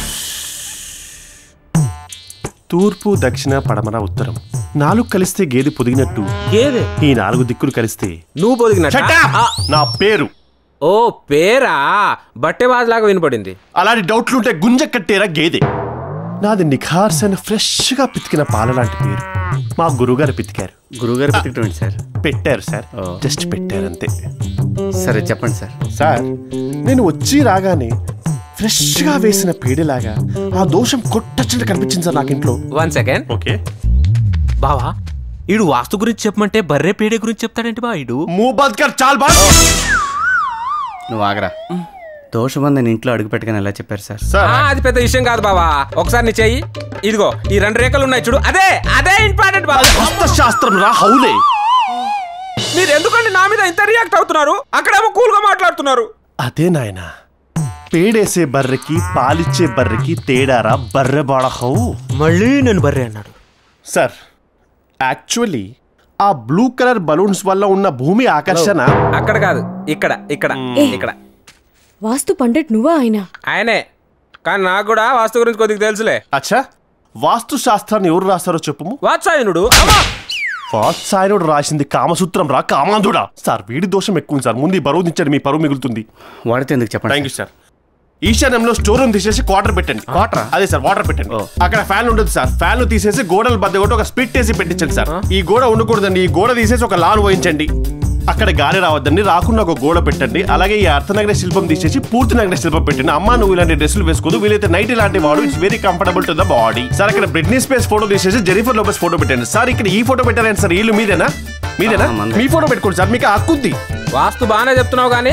తూర్పు దక్షిణ పడమర ఉత్తరం నాలుగు కలిస్తే గేదె పొదిగినట్టు గేదె ఈ నాలుగు దిక్కులు కలిస్తే నువ్వు పొదిగినట్ట Shut up! నా పేరు ఓ పేరా బట్టే బాజ్లాగా వినపడింది అలాంటి డౌట్లుంటే గుంజ కట్టేరా గేదె నాది నిఖార్సైన ఫ్రెష్ గా పితికిన పాల లాంటి పేరు మా గురుగారు పితికారు గురుగారు పితకటం ఏంటి సార్ పెట్టారు సార్ జస్ట్ పెట్టారు అంతే సరే చెప్పండి సార్ సార్ నేను వచ్చి రాగానే ఫ్రెష్ గా వేసిన పేడేలాగా ఆ దోషం కొట్టచ్చినట్టు కనిపించింది సార్ నాకు ఇంట్లో వన్ సెకండ్ ఓకే బావా ఈడు వాస్తు గురించి చెప్పమంటే బర్రె పేడే గురించి చెప్తాడేంటి బా ఈడు మూబాద్ కర్ చాల్ బాస్ నువ్వు ఆగరా దోషమందని ఇంట్లో అడుగు పెట్టగానే ఎలా చెప్పారు సార్ ఆ, అది పెద్ద విషయం కాదు బావా ఒకసారి నీ చెయ్యి ఇదిగో ఈ రెండు రేఖలు ఉన్నాయి చూడు అదే అదే ఇంపార్టెంట్ బాబా శాస్త్రం రా హౌలే మీరు ఎందుకండి నా మీద ఇంత రియాక్ట్ అవుతున్నారు అక్కడేమో కూల్ గా మాట్లాడుతున్నారు అదే నాయనా పేడేసే బర్రెకి పాలిచ్చే బర్రెకి తేడారా బర్రె బాడ హౌ మళ్ళీ నేను బర్రె అన్నాడు సార్ యాక్చువల్లీ ఆ బ్లూ కలర్ బలూన్స్ వల్ల ఉన్న భూమి ఆకర్షణ అక్కడ కాదు ఇక్కడ ఇక్కడ ఏ. ఇక్కడ వాస్తు పండిట్ నువ్వా ఆయన ఆయనే కానీ నాకు కూడా వాస్తు గురించి కొద్దిగా తెలుసులే అచ్చా వాస్తు శాస్త్రాన్ని ఎవరు రాస్తారో చెప్పుము వాత్సాయనుడు వాత్సాయనుడు రాసింది కామసూత్రం రా కామాంధుడా సార్ వీడి దోషం ఎక్కువ ఉంది సార్ ముందు ఈ బరువు దించండి మీ పరువు మిగులుతుంది వాడితే ఎందుకు చెప్పండి థ్యాంక్ యూ సార్ ఈశాన్యంలో స్టోర్ రూమ్ తీసేసి క్వార్టర్ పెట్టండి క్వార్టర్ అదే సార్ వాటర్ పెట్టండి అక్కడ ఫ్యాన్ ఉంటుంది సార్ ఫ్యాన్ తీసేసి గోడలు బద్ద కొట్టి ఒక స్పిట్ వేసి పెట్టించండి సార్ ఈ గోడ ఉండకూడదండి ఈ గోడ తీసేసి ఒక లాన్ పోయించండి అక్కడ గాలి రావద్దండి రాకుండా ఒక గోడ పెట్టండి అలాగే ఈ అర్థనగర శిల్పం తీసేసి పూర్తి నగర శిల్పం పెట్టండి అమ్మ నువ్వు ఇలాంటి డ్రెస్సులు వేసుకోదు వీలైతే నైట్ ఇలాంటి వాడు it's very comfortable to the body sir అక్కడ బ్రిడ్నీ స్పేస్ ఫోటో తీసేసి జెనిఫర్ లోపస్ ఫోటో పెట్టండి సార్ ఇక్కడ ఈ ఫోటో పెట్టారండి సార్ వీళ్ళు మీదేనా మీదేనా మీ ఫోటో పెట్టుకోండి సార్ మీకు ఆ హక్కు ఉంది వాస్తు బాగానే చెప్తున్నావు కానీ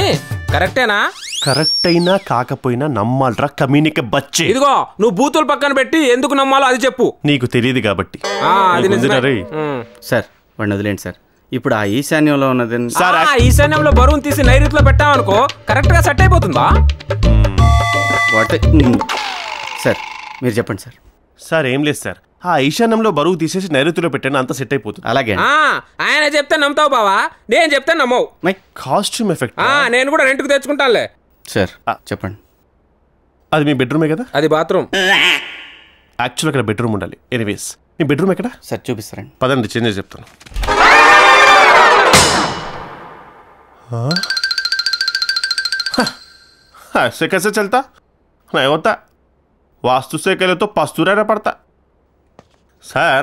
కరెక్టేనా కరెక్ట్ అయినా కాకపోయినా నమ్మాలరా కమ్యూనికే బచ్చే ఇదిగో నువ్వు బూతులు పక్కన పెట్టి ఎందుకు నమ్మాలో అది చెప్పు నీకు తెలియదు కాబట్టి ఆ, అది నీకు నిజమే. ఉందిరా రేయ్. ఉమ్. సార్ వాడిని వదిలేండి సార్ ఇప్పుడు ఆ ఈశాన్యంలో ఉన్నది ఆ, ఈశాన్యంలో బరువును తీసి నైరుతిలో పెట్టామనుకో కరెక్ట్ గా సెట్ అయిపోతుందా వాట్ సార్ మీరు చెప్పండి సార్ సార్ ఏం లేదు సార్ ఆ ఈశాన్యంలో బరువు తీసేసి నైరుతిలో పెట్టండి అంత సెట్ అయిపోతుంది అలాగే ఆ, ఆయన చెప్తే నమ్ముతావు బావా నేను చెప్తే నమ్మవు కాస్ట్యూమ్ ఎఫెక్ట్ ఆ, నేను కూడా రెంట్కి తెచ్చుకుంటానులే సార్ చెప్పండి అది మీ బెడ్రూమే కదా అది బాత్రూమ్ యాక్చువల్ అక్కడ బెడ్రూమ్ ఉండాలి ఎనీవేస్ మీ బెడ్రూమ్ ఎక్కడ సార్ చూపిస్తారండి పదండి చేంజ్ చేసి చెప్తాను हाँ? हाँ, ऐसे कैसे चलता नहीं होता वास्तु से कहले तो पस्तू रहना पड़ता సార్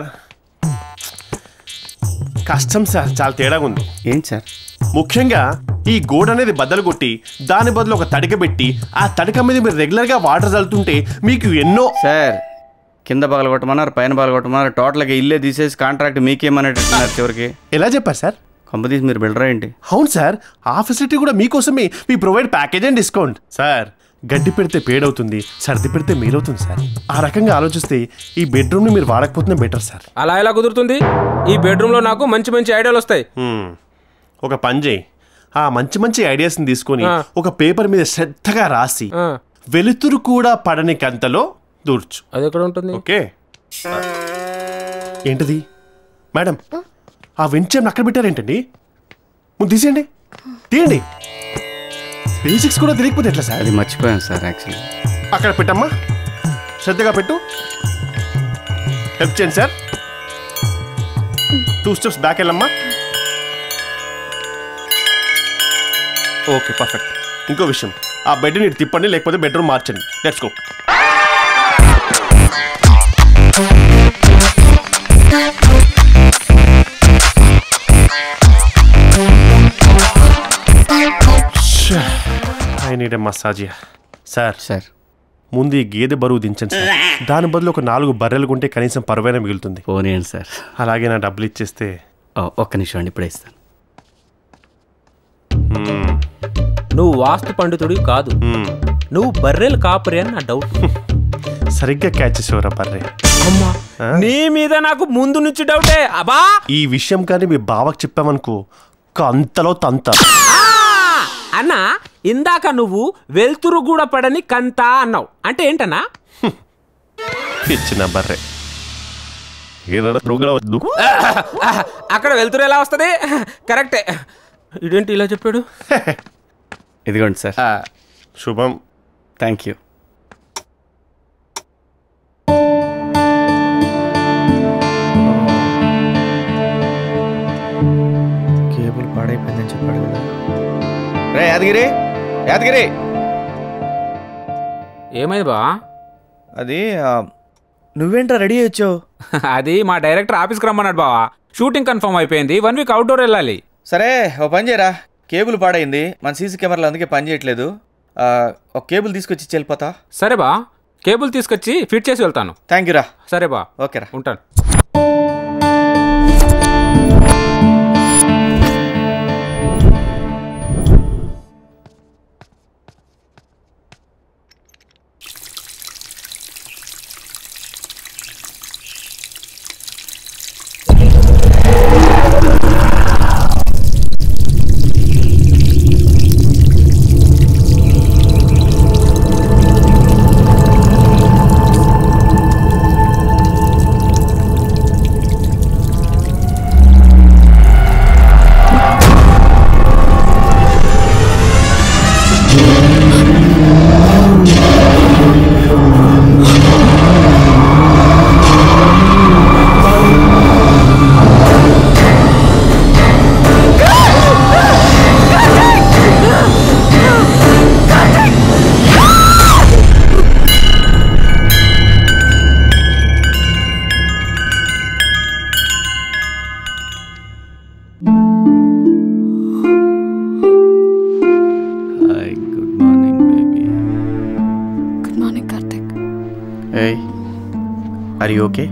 కష్టం సార్ చాలా తేడాగా ఉంది ఏంటి సార్ ముఖ్యంగా ఈ గోడ అనేది బద్దలు కొట్టి దాని బదులు ఒక తడిక పెట్టి ఆ తడిక మీద మీరు రెగ్యులర్గా వాటర్ చల్లుతుంటే మీకు ఎన్నో సార్ కింద పగలగొట్టమన్నారు పైన పగలగొట్టమన్నారు టోటల్గా ఇల్లే తీసేసి కాంట్రాక్ట్ మీకేమన్నట్టున్నారు చివరికి ఎలా చెప్పారు సార్ కొంప తీసి మీరు బిల్డరా ఏంటి అవును సార్ ఆ ఫెసిలిటీ కూడా మీకోసమే మీ provide package and discount sir గడ్డి పెడితే పేడవుతుంది సర్ది పెడితే మీరవుతుంది సార్ ఆ రకంగా ఆలోచిస్తే ఈ బెడ్రూమ్ని మీరు వాడకపోతే బెటర్ సార్ అలా ఎలా కుదురుతుంది ఈ బెడ్రూమ్ లో నాకు మంచి మంచి ఐడియాలు వస్తాయి హ్మ్. ఒక పని చేయి ఆ మంచి మంచి ఐడియాస్ని తీసుకొని ఆ. ఒక పేపర్ మీద శ్రద్ధగా రాసి ఆ. వెలుతురు కూడా పడని కంతలో దూర్చు అది ఎక్కడ ఉంటుంది ఓకే ఏంటిది మేడం ఆ వెంచర్ని అక్కడ పెట్టారేంటండి ముందు తీసేయండి తీయండి బేసిక్స్ కూడా తెలియకపోతే ఎట్లా సార్ అది మర్చిపోయాను సార్ యాక్చువల్లీ అక్కడ పెట్టమ్మా శ్రద్ధగా పెట్టు హెల్ప్ చేయండి సార్ టూ స్టెప్స్ బ్యాక్ వెళ్ళమ్మా ఓకే పర్ఫెక్ట్ ఇంకో విషయం ఆ బెడ్ని ఇటు తిప్పండి లేకపోతే బెడ్రూమ్ మార్చండి let's go I need a massage sir sir ముందు ఈ గేదె బరువు దించండి సార్ దాని బదులు ఒక నాలుగు బర్రెలు కొంటే కనీసం పరువైనా మిగులుతుంది పోనీయండి సార్ అలాగే నా డబ్బులు ఇచ్చేస్తే ఒక్క నిమిషం అండి ఇప్పుడే ఇస్తాను నువ్వు వాస్తు పండితుడి కాదు నువ్వు బర్రెలు కాపరి అని నా డౌట్ సరిగ్గా క్యాచ్ చేసేవరా బర్రె అమ్మా నీ మీద నాకు ముందు నుంచి డౌటే అబా ఈ విషయం కానీ మీ బావకు చెప్పామనుకో అంతలో తంత అన్న ఇందాక నువ్వు వెలుతురు కూడా పడని కంత అన్నావు అంటే ఏంటన్నా ఇచ్చిన బర్రె ఏదైనా ప్రోగ్రామ్ వద్దు అక్కడ వెలుతురు ఎలా వస్తుంది కరెక్టే ఇదేంటి ఇలా చెప్పాడు ఇదిగోండి సార్ శుభం థ్యాంక్ యూ కేబుల్ పాడైపోయిందని చెప్పాడు కదా రే యాదగిరి యాదగిరి ఏమైంది బా అది ఆ, నువ్వేంట్రా రెడీ వచ్చావు అది మా డైరెక్టర్ ఆఫీస్కి రమ్మన్నాడు బావా షూటింగ్ కన్ఫర్మ్ అయిపోయింది వన్ వీక్ అవుట్డోర్ వెళ్ళాలి సరే ఓ పని చేయరా కేబుల్ పాడైంది మన సీసీ కెమెరాలు అందుకే పని చేయట్లేదు ఆ, ఒక కేబుల్ తీసుకొచ్చి ఇచ్చి వెళ్ళిపోతా సరే బా కేబుల్ తీసుకొచ్చి ఫిట్ చేసి వెళ్తాను థ్యాంక్ యూ రా సరే బా ఓకేరా ఉంటాను hi good morning baby good morning Karthik ఏయ్ ఆర్ యూ ఓకే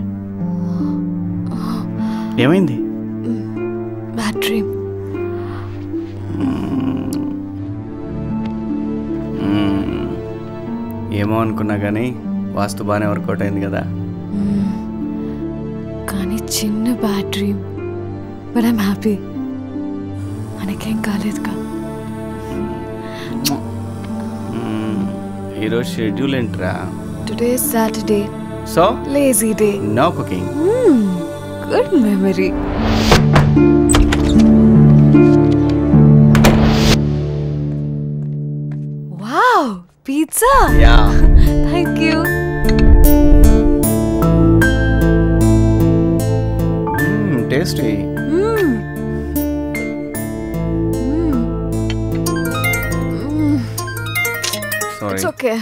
ఏమైంది బ్యాడ్ డ్రీమ్ ఏమో అనుకున్నా కానీ వాస్తు బాగానే వర్కౌట్ అయింది కదా కానీ చిన్న bad dream but I'm happy మనకేం కాలేదుగా మ్మ్. ఈరోజు షెడ్యూల్ ఏంట్రా today Saturday so lazy day no cooking good memory wow pizza yeah thank you tasty sorry It's okay.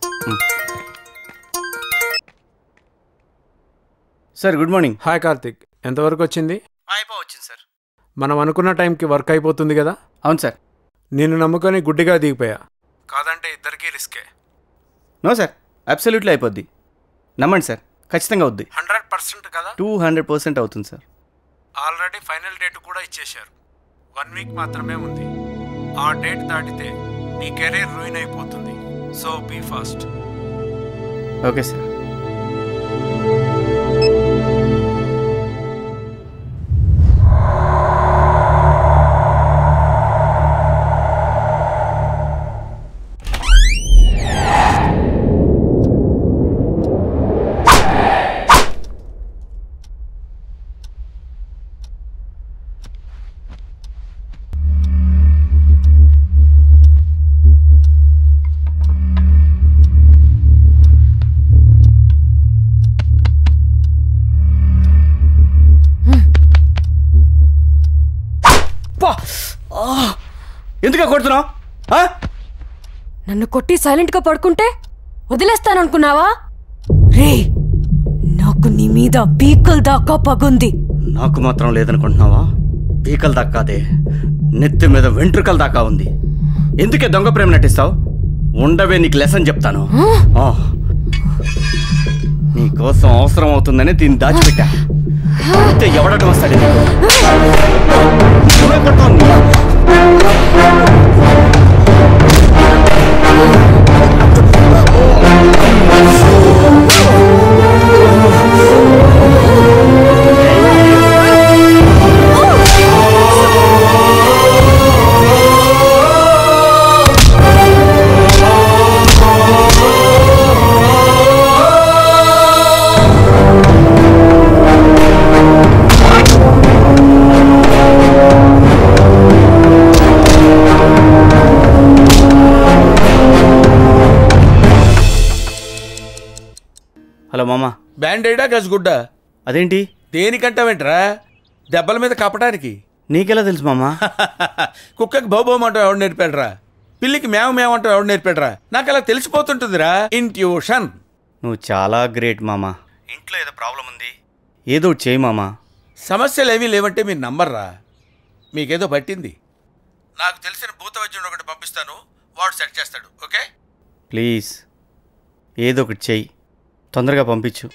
Sir good morning hi Karthik ఎంతవరకు వచ్చింది అయిపోవచ్చింది సార్ మనం అనుకున్న టైంకి వర్క్ అయిపోతుంది కదా అవును సార్ నిన్ను నమ్ముకొని గుడ్డిగా దిగిపోయా కాదంటే ఇద్దరికీ రిస్కే నో సార్ అబ్సల్యూట్లీ అయిపోద్ది నమ్మండి సార్ ఖచ్చితంగా అవుద్ది హండ్రెడ్ పర్సెంట్ కదా టూ హండ్రెడ్ పర్సెంట్ అవుతుంది సార్ ఆల్రెడీ ఫైనల్ డేట్ కూడా ఇచ్చేశారు వన్ వీక్ మాత్రమే ఉంది ఆ డేట్ దాటితే నీ కెరీర్ రూయిన్ అయిపోతుంది so be fast okay sir ఎందుకు కొడుతున్నావు నన్ను కొట్టి సైలెంట్ గా పడుకుంటే వదిలేస్తాననుకున్నావా రే నాకు నీ మీద పీకల్ దాకా పగుంది నాకు మాత్రం లేదనుకుంటున్నావా పీకల దాకాదే నెత్తి మీద వెంట్రుకల దాకా ఉంది ఎందుకే దొంగ ప్రేమ నటిస్తావు ఉండవే నీకు లెసన్ చెప్తాను ఆ. నీ కోసం అవసరం అవుతుందని దీన్ని దాచిపెట్టా అయితే ఎవడటం వస్తాడు నీకు? నువ్వే కొడతావు నీ. హలో మామా బ్యాండేడా గజగుడ్డ అదేంటి దేనికంటావేంట్రా దెబ్బల మీద కప్పడానికి నీకెలా తెలుసు మామా కుక్కకి బౌబోమంటావు ఎవడు నేర్పాడురా పిల్లికి మేవ మేమంటావు ఎవడు నేర్పాడురా నాకు అలా తెలిసిపోతుంటుందిరా ఇంట్యూషన్ నువ్వు చాలా గ్రేట్ మామా ఇంట్లో ఏదో ప్రాబ్లం ఉంది ఏదో ఒకటి చేయి మామా సమస్యలు ఏమీ లేవంటే మీరు నమ్మర్రా మీకేదో పట్టింది నాకు తెలిసిన భూత వైద్యుడు ఒకటి పంపిస్తాను వాడు సెట్ చేస్తాడు ఓకే ప్లీజ్ ఏదో ఒకటి చెయ్యి తొందరగా పంపించు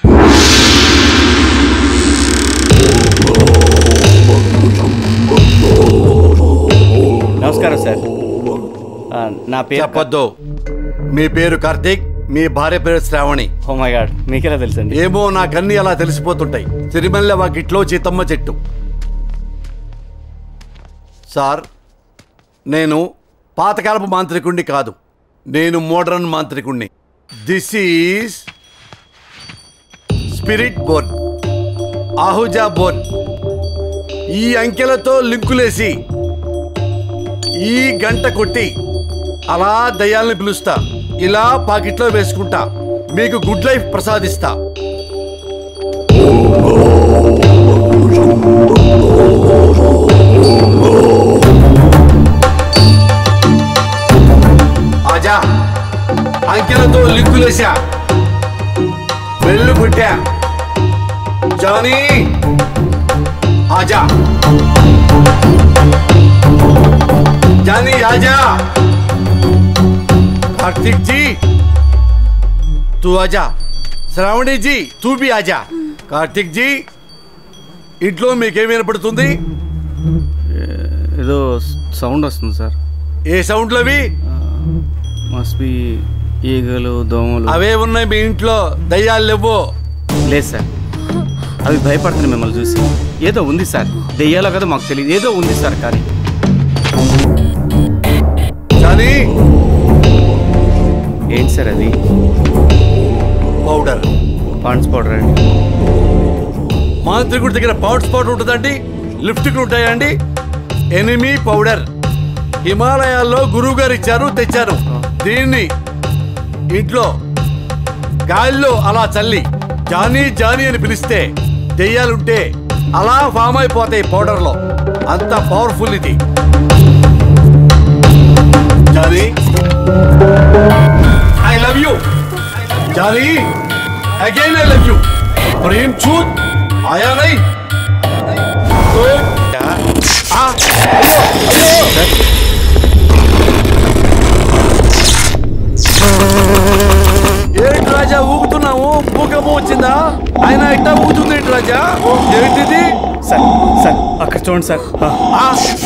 నమస్కారం సార్ ఆ, నా పేరు చెప్పొద్దు మీ పేరు కార్తీక్ మీ భార్య పేరు శ్రావణి ఓ మై గాడ్ మీకెలా తెలుసండి ఏమో నాకన్నీ అలా తెలిసిపోతుంటాయి సిరిమల్లె వాకిట్లో చీతమ్మ చెట్టు సార్ నేను పాతకాలపు మాంత్రికుణ్ణి కాదు నేను మోడర్న్ మాంత్రికుణ్ణి this is spirit board Ahuja board ఈ అంకెలతో లింకులేసి ఈ గంట కొట్టి అలా దయ్యాల్ని పిలుస్తా ఇలా పాకెట్లో వేసుకుంటా మీకు గుడ్ లైఫ్ ప్రసాదిస్తా ఆజా అంకెలతో లింకులేసా వెళ్ళు కొట్టా జానీ ఆజా जानी आजा कार्तिक जी तू आजा శ్రావణి జీ తూ బి ఆజా కార్తిక్ జీ ఇంట్లో మీకేం వినపడుతుంది ఏదో సౌండ్ వస్తుంది సార్ ఏ సౌండ్లు అవి మస్ట్ బి ఈగలు దోమలు అవే ఉన్నాయి మీ ఇంట్లో దయ్యాలు లేవు లేదు సార్ అవి భయపడుతున్నాయి మిమ్మల్ని చూసి ఏదో ఉంది సార్ దెయ్యాలో కదా మాకు తెలియదు ఏదో ఉంది సార్ కానీ కానీ ఏంటి సార్ అది పౌడర్ పాండ్స్ పౌడర్ అండి మాంత్రికుడి దగ్గర పౌడర్ పౌడర్ ఉంటుందండి లిప్స్టిక్ ఉంటాయండి ఎనిమీ పౌడర్ హిమాలయాల్లో గురువు గారు ఇచ్చారు తెచ్చారు దీన్ని ఇంట్లో గాలిలో అలా చల్లి జానీ జానీ అని పిలిస్తే దెయ్యాలుంటే అలా ఫామ్ అయిపోతాయి పౌడర్లో అంత పవర్ఫుల్ ఇది Johnny I love you Johnny again I love you ప్రేమ్ చూత్ ఆయా నై तो आ ఏంటి రాజా ఊగుతున్నావు భూకంపం వచ్చిందా ఆయన ఇట్టా ఊగుతుంది ఏంటి రాజా ఏంటిది సార్ సార్ అక్కడ చూడండి సార్ ఆ.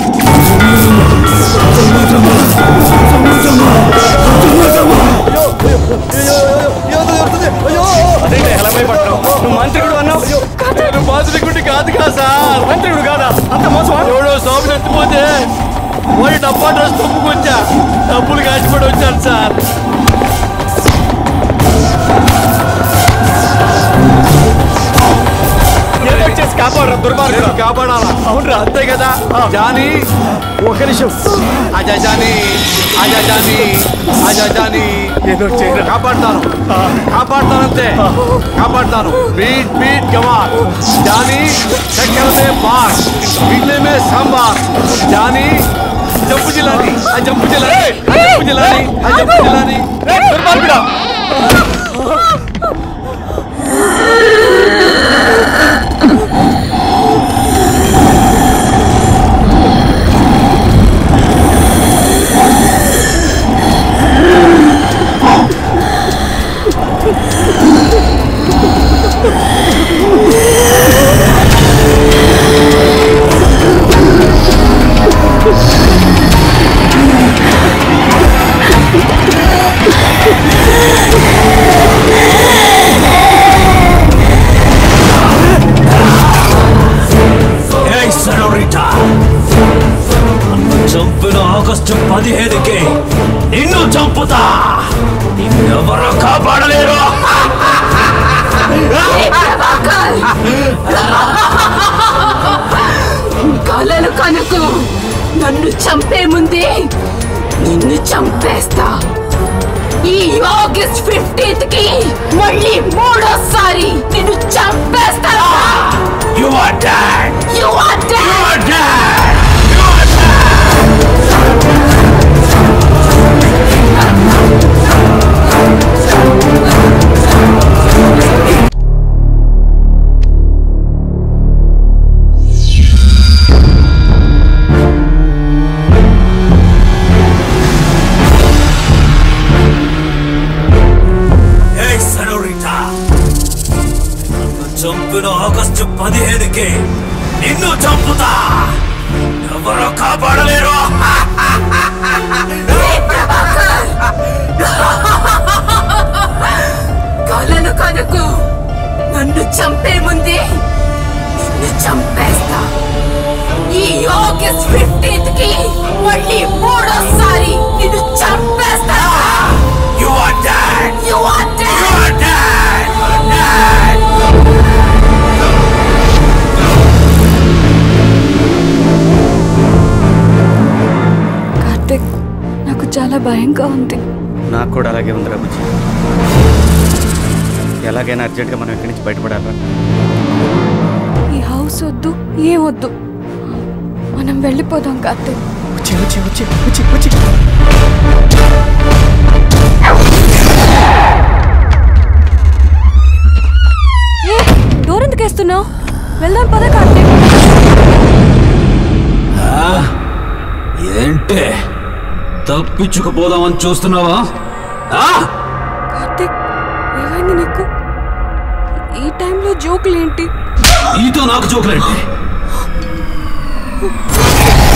అదేంటి ఎలా భయపడ్డావు నువ్వు మంత్రికుడు అన్నావు నేను మాంత్రికుడి కాదు కదా సార్ మంత్రికుడు కాదా అంత మోసం ఎవడో స్వామిని ఎత్తిపోతే పోయి డబ్బా డ్రెస్ తొప్పుకొచ్చా డబ్బులు కాచిపడి వచ్చాను సార్ ఏదో చేసి కాపాడరా దుర్మార్గుడు కాపాడాలా అవునరా అంతే కదా జానీ ఒక నిమిషం అజా జానీ అజా జానీ అజా జానీ ఏదో చేయరా కాపాడతాను కాపాడతాను అంతే కాపాడతాను బీట్ బీట్ గవార్ జానీ చక్కెర మే బార్ ఇడ్లీ మే సాంబార్ జానీ జంపు జిల్లాని ఆ జంపు జిల్లాని ఆ జంపు జిల్లాని ఆ జంపు జిల్లాని దుర్మార్గుడా ఏయ్ సెనోరిటా నన్ను చంపిన ఆగస్టు పదిహేనుకి నిన్ను చంపుతా నిన్నెవరో కాపాడలేరు కలలు కనుకు నన్ను చంపే ముందే నిన్ను చంపేస్తా ఈ ఆగస్ట్ ఫిఫ్టీన్త్ కి మళ్ళీ మూడోసారి నిన్ను చంపేస్తా you are dead you are you are dead ఏయ్ సెనోరిటా నన్ను చంపిన ఆగస్టు పదిహేనుకి నిన్ను చంపుతా ఎవరో కాపాడలేరు కలలు కనుకు నన్ను చంపే ముందే నిన్ను చంపేస్తా ఈ ఆగస్ట్ ఫిఫ్టీన్త్ కి మళ్ళీ మూడోసారి నిన్ను చంపేస్తా you are dead you are you are dead dead Karthik నాకు చాలా భయంగా ఉంది నాకు కూడా అలాగే ఉంది రఘుజీ ఎలాగైనా అర్జెంట్గా మనం ఇక్కడి నుంచి బయటపడాలా ఈ హౌస్ వద్దు ఏం వద్దు మనం వెళ్ళిపోదాం కార్తిక్ వచ్చి వచ్చి వచ్చి వచ్చి వచ్చి ఏ డోర్ ఎందుకు వేస్తున్నావు వెళ్దాం పద కార్తిక్ ఏంటి తప్పించుకుపోదామని చూస్తున్నావా ఆ? కార్తిక్ ఏమైంది నీకు ఈ టైంలో జోకులు ఏంటి నీతో నాకు జోకులేంటి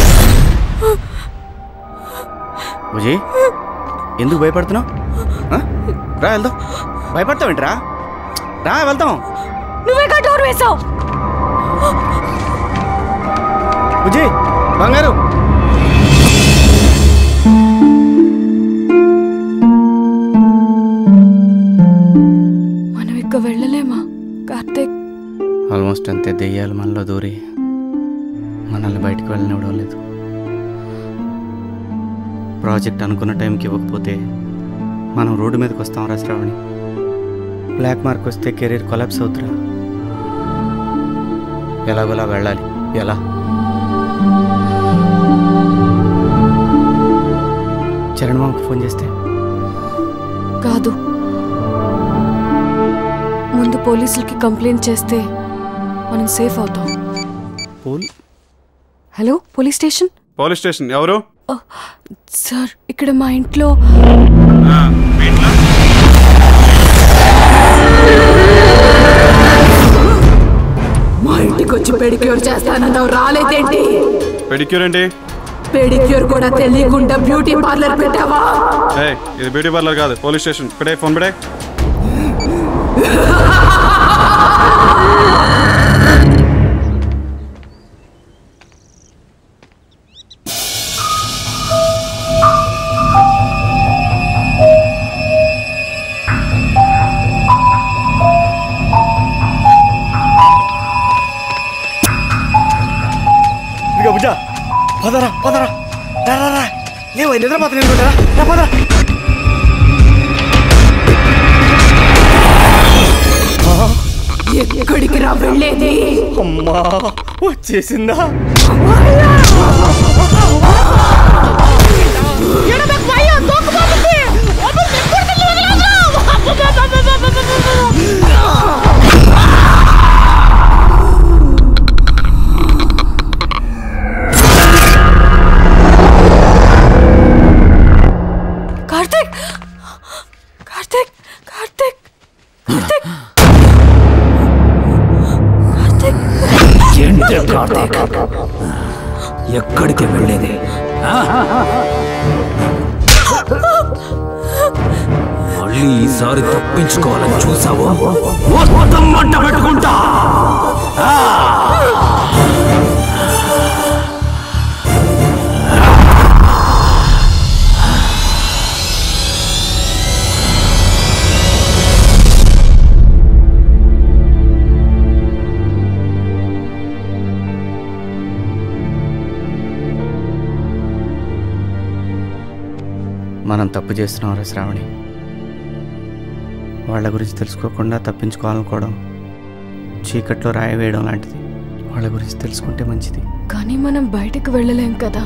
విజయ్ ఎందుకు భయపడుతున్నావు ఆ? రా వెళ్దాం భయపడతావేంట్రా రా వెళ్దాం నువ్వే డోర్ వేసావు బుజ్జి బంగారు మనం ఇక వెళ్ళలేమా కార్తీక్ ఆల్మోస్ట్ అంతే దెయ్యాలు మనలో దూరి మనల్ని బయటికి వెళ్ళనివ్వడం లేదు ప్రాజెక్ట్ అనుకున్న టైంకి ఇవ్వకపోతే మనం రోడ్డు మీదకి వస్తాం రా శ్రావణి బ్లాక్ మార్క్ వస్తే కెరీర్ కొలాప్స్ అవుతురా ఎలాగోలా వెళ్ళాలి ఎలా చరణ్ మామకు ఫోన్ చేస్తే కాదు ముందు పోలీసులకి కంప్లైంట్ చేస్తే మనం సేఫ్ అవుతాం పోల్ hello police station police station ఎవరు సార్ ఇక్కడ మా ఇంట్లో మా ఇంటికి వచ్చి పెడిక్యూర్ చేస్తానన్నావు రాలేదేంటి పెడిక్యూర్ ఏంటి పెడిక్యూర్ కూడా తెలియకుండా బ్యూటీ పార్లర్ పెట్టావా ఏయ్ ఇది బ్యూటీ పార్లర్ కాదు పోలీస్ స్టేషన్ పెడే ఫోన్ పెడే ఇదిగో బుజ్జ పదరా పదరా రా రా రా లేవు నిద్రపోతాను అనుకుంటారా రా పదరా ఎక్కడికి రా వెళ్ళేది అమ్మా వచ్చేసిందా కార్తీక్ కార్తీక్ కార్తీక్ కార్తీక్ ఏంటి కార్తీక్ ఎక్కడికి వెళ్ళేది ఆ? మళ్ళీ ఈసారి తప్పించుకోవాలని చూసావు మొత్తం మంట పెట్టుకుంటా ఆ! మనం తప్పు చేస్తున్నాం రా శ్రావణి వాళ్ళ గురించి తెలుసుకోకుండా తప్పించుకోవాలనుకోవడం చీకట్లో రాయి వేయడం లాంటిది వాళ్ళ గురించి తెలుసుకుంటే మంచిది కానీ మనం బయటకు వెళ్ళలేం కదా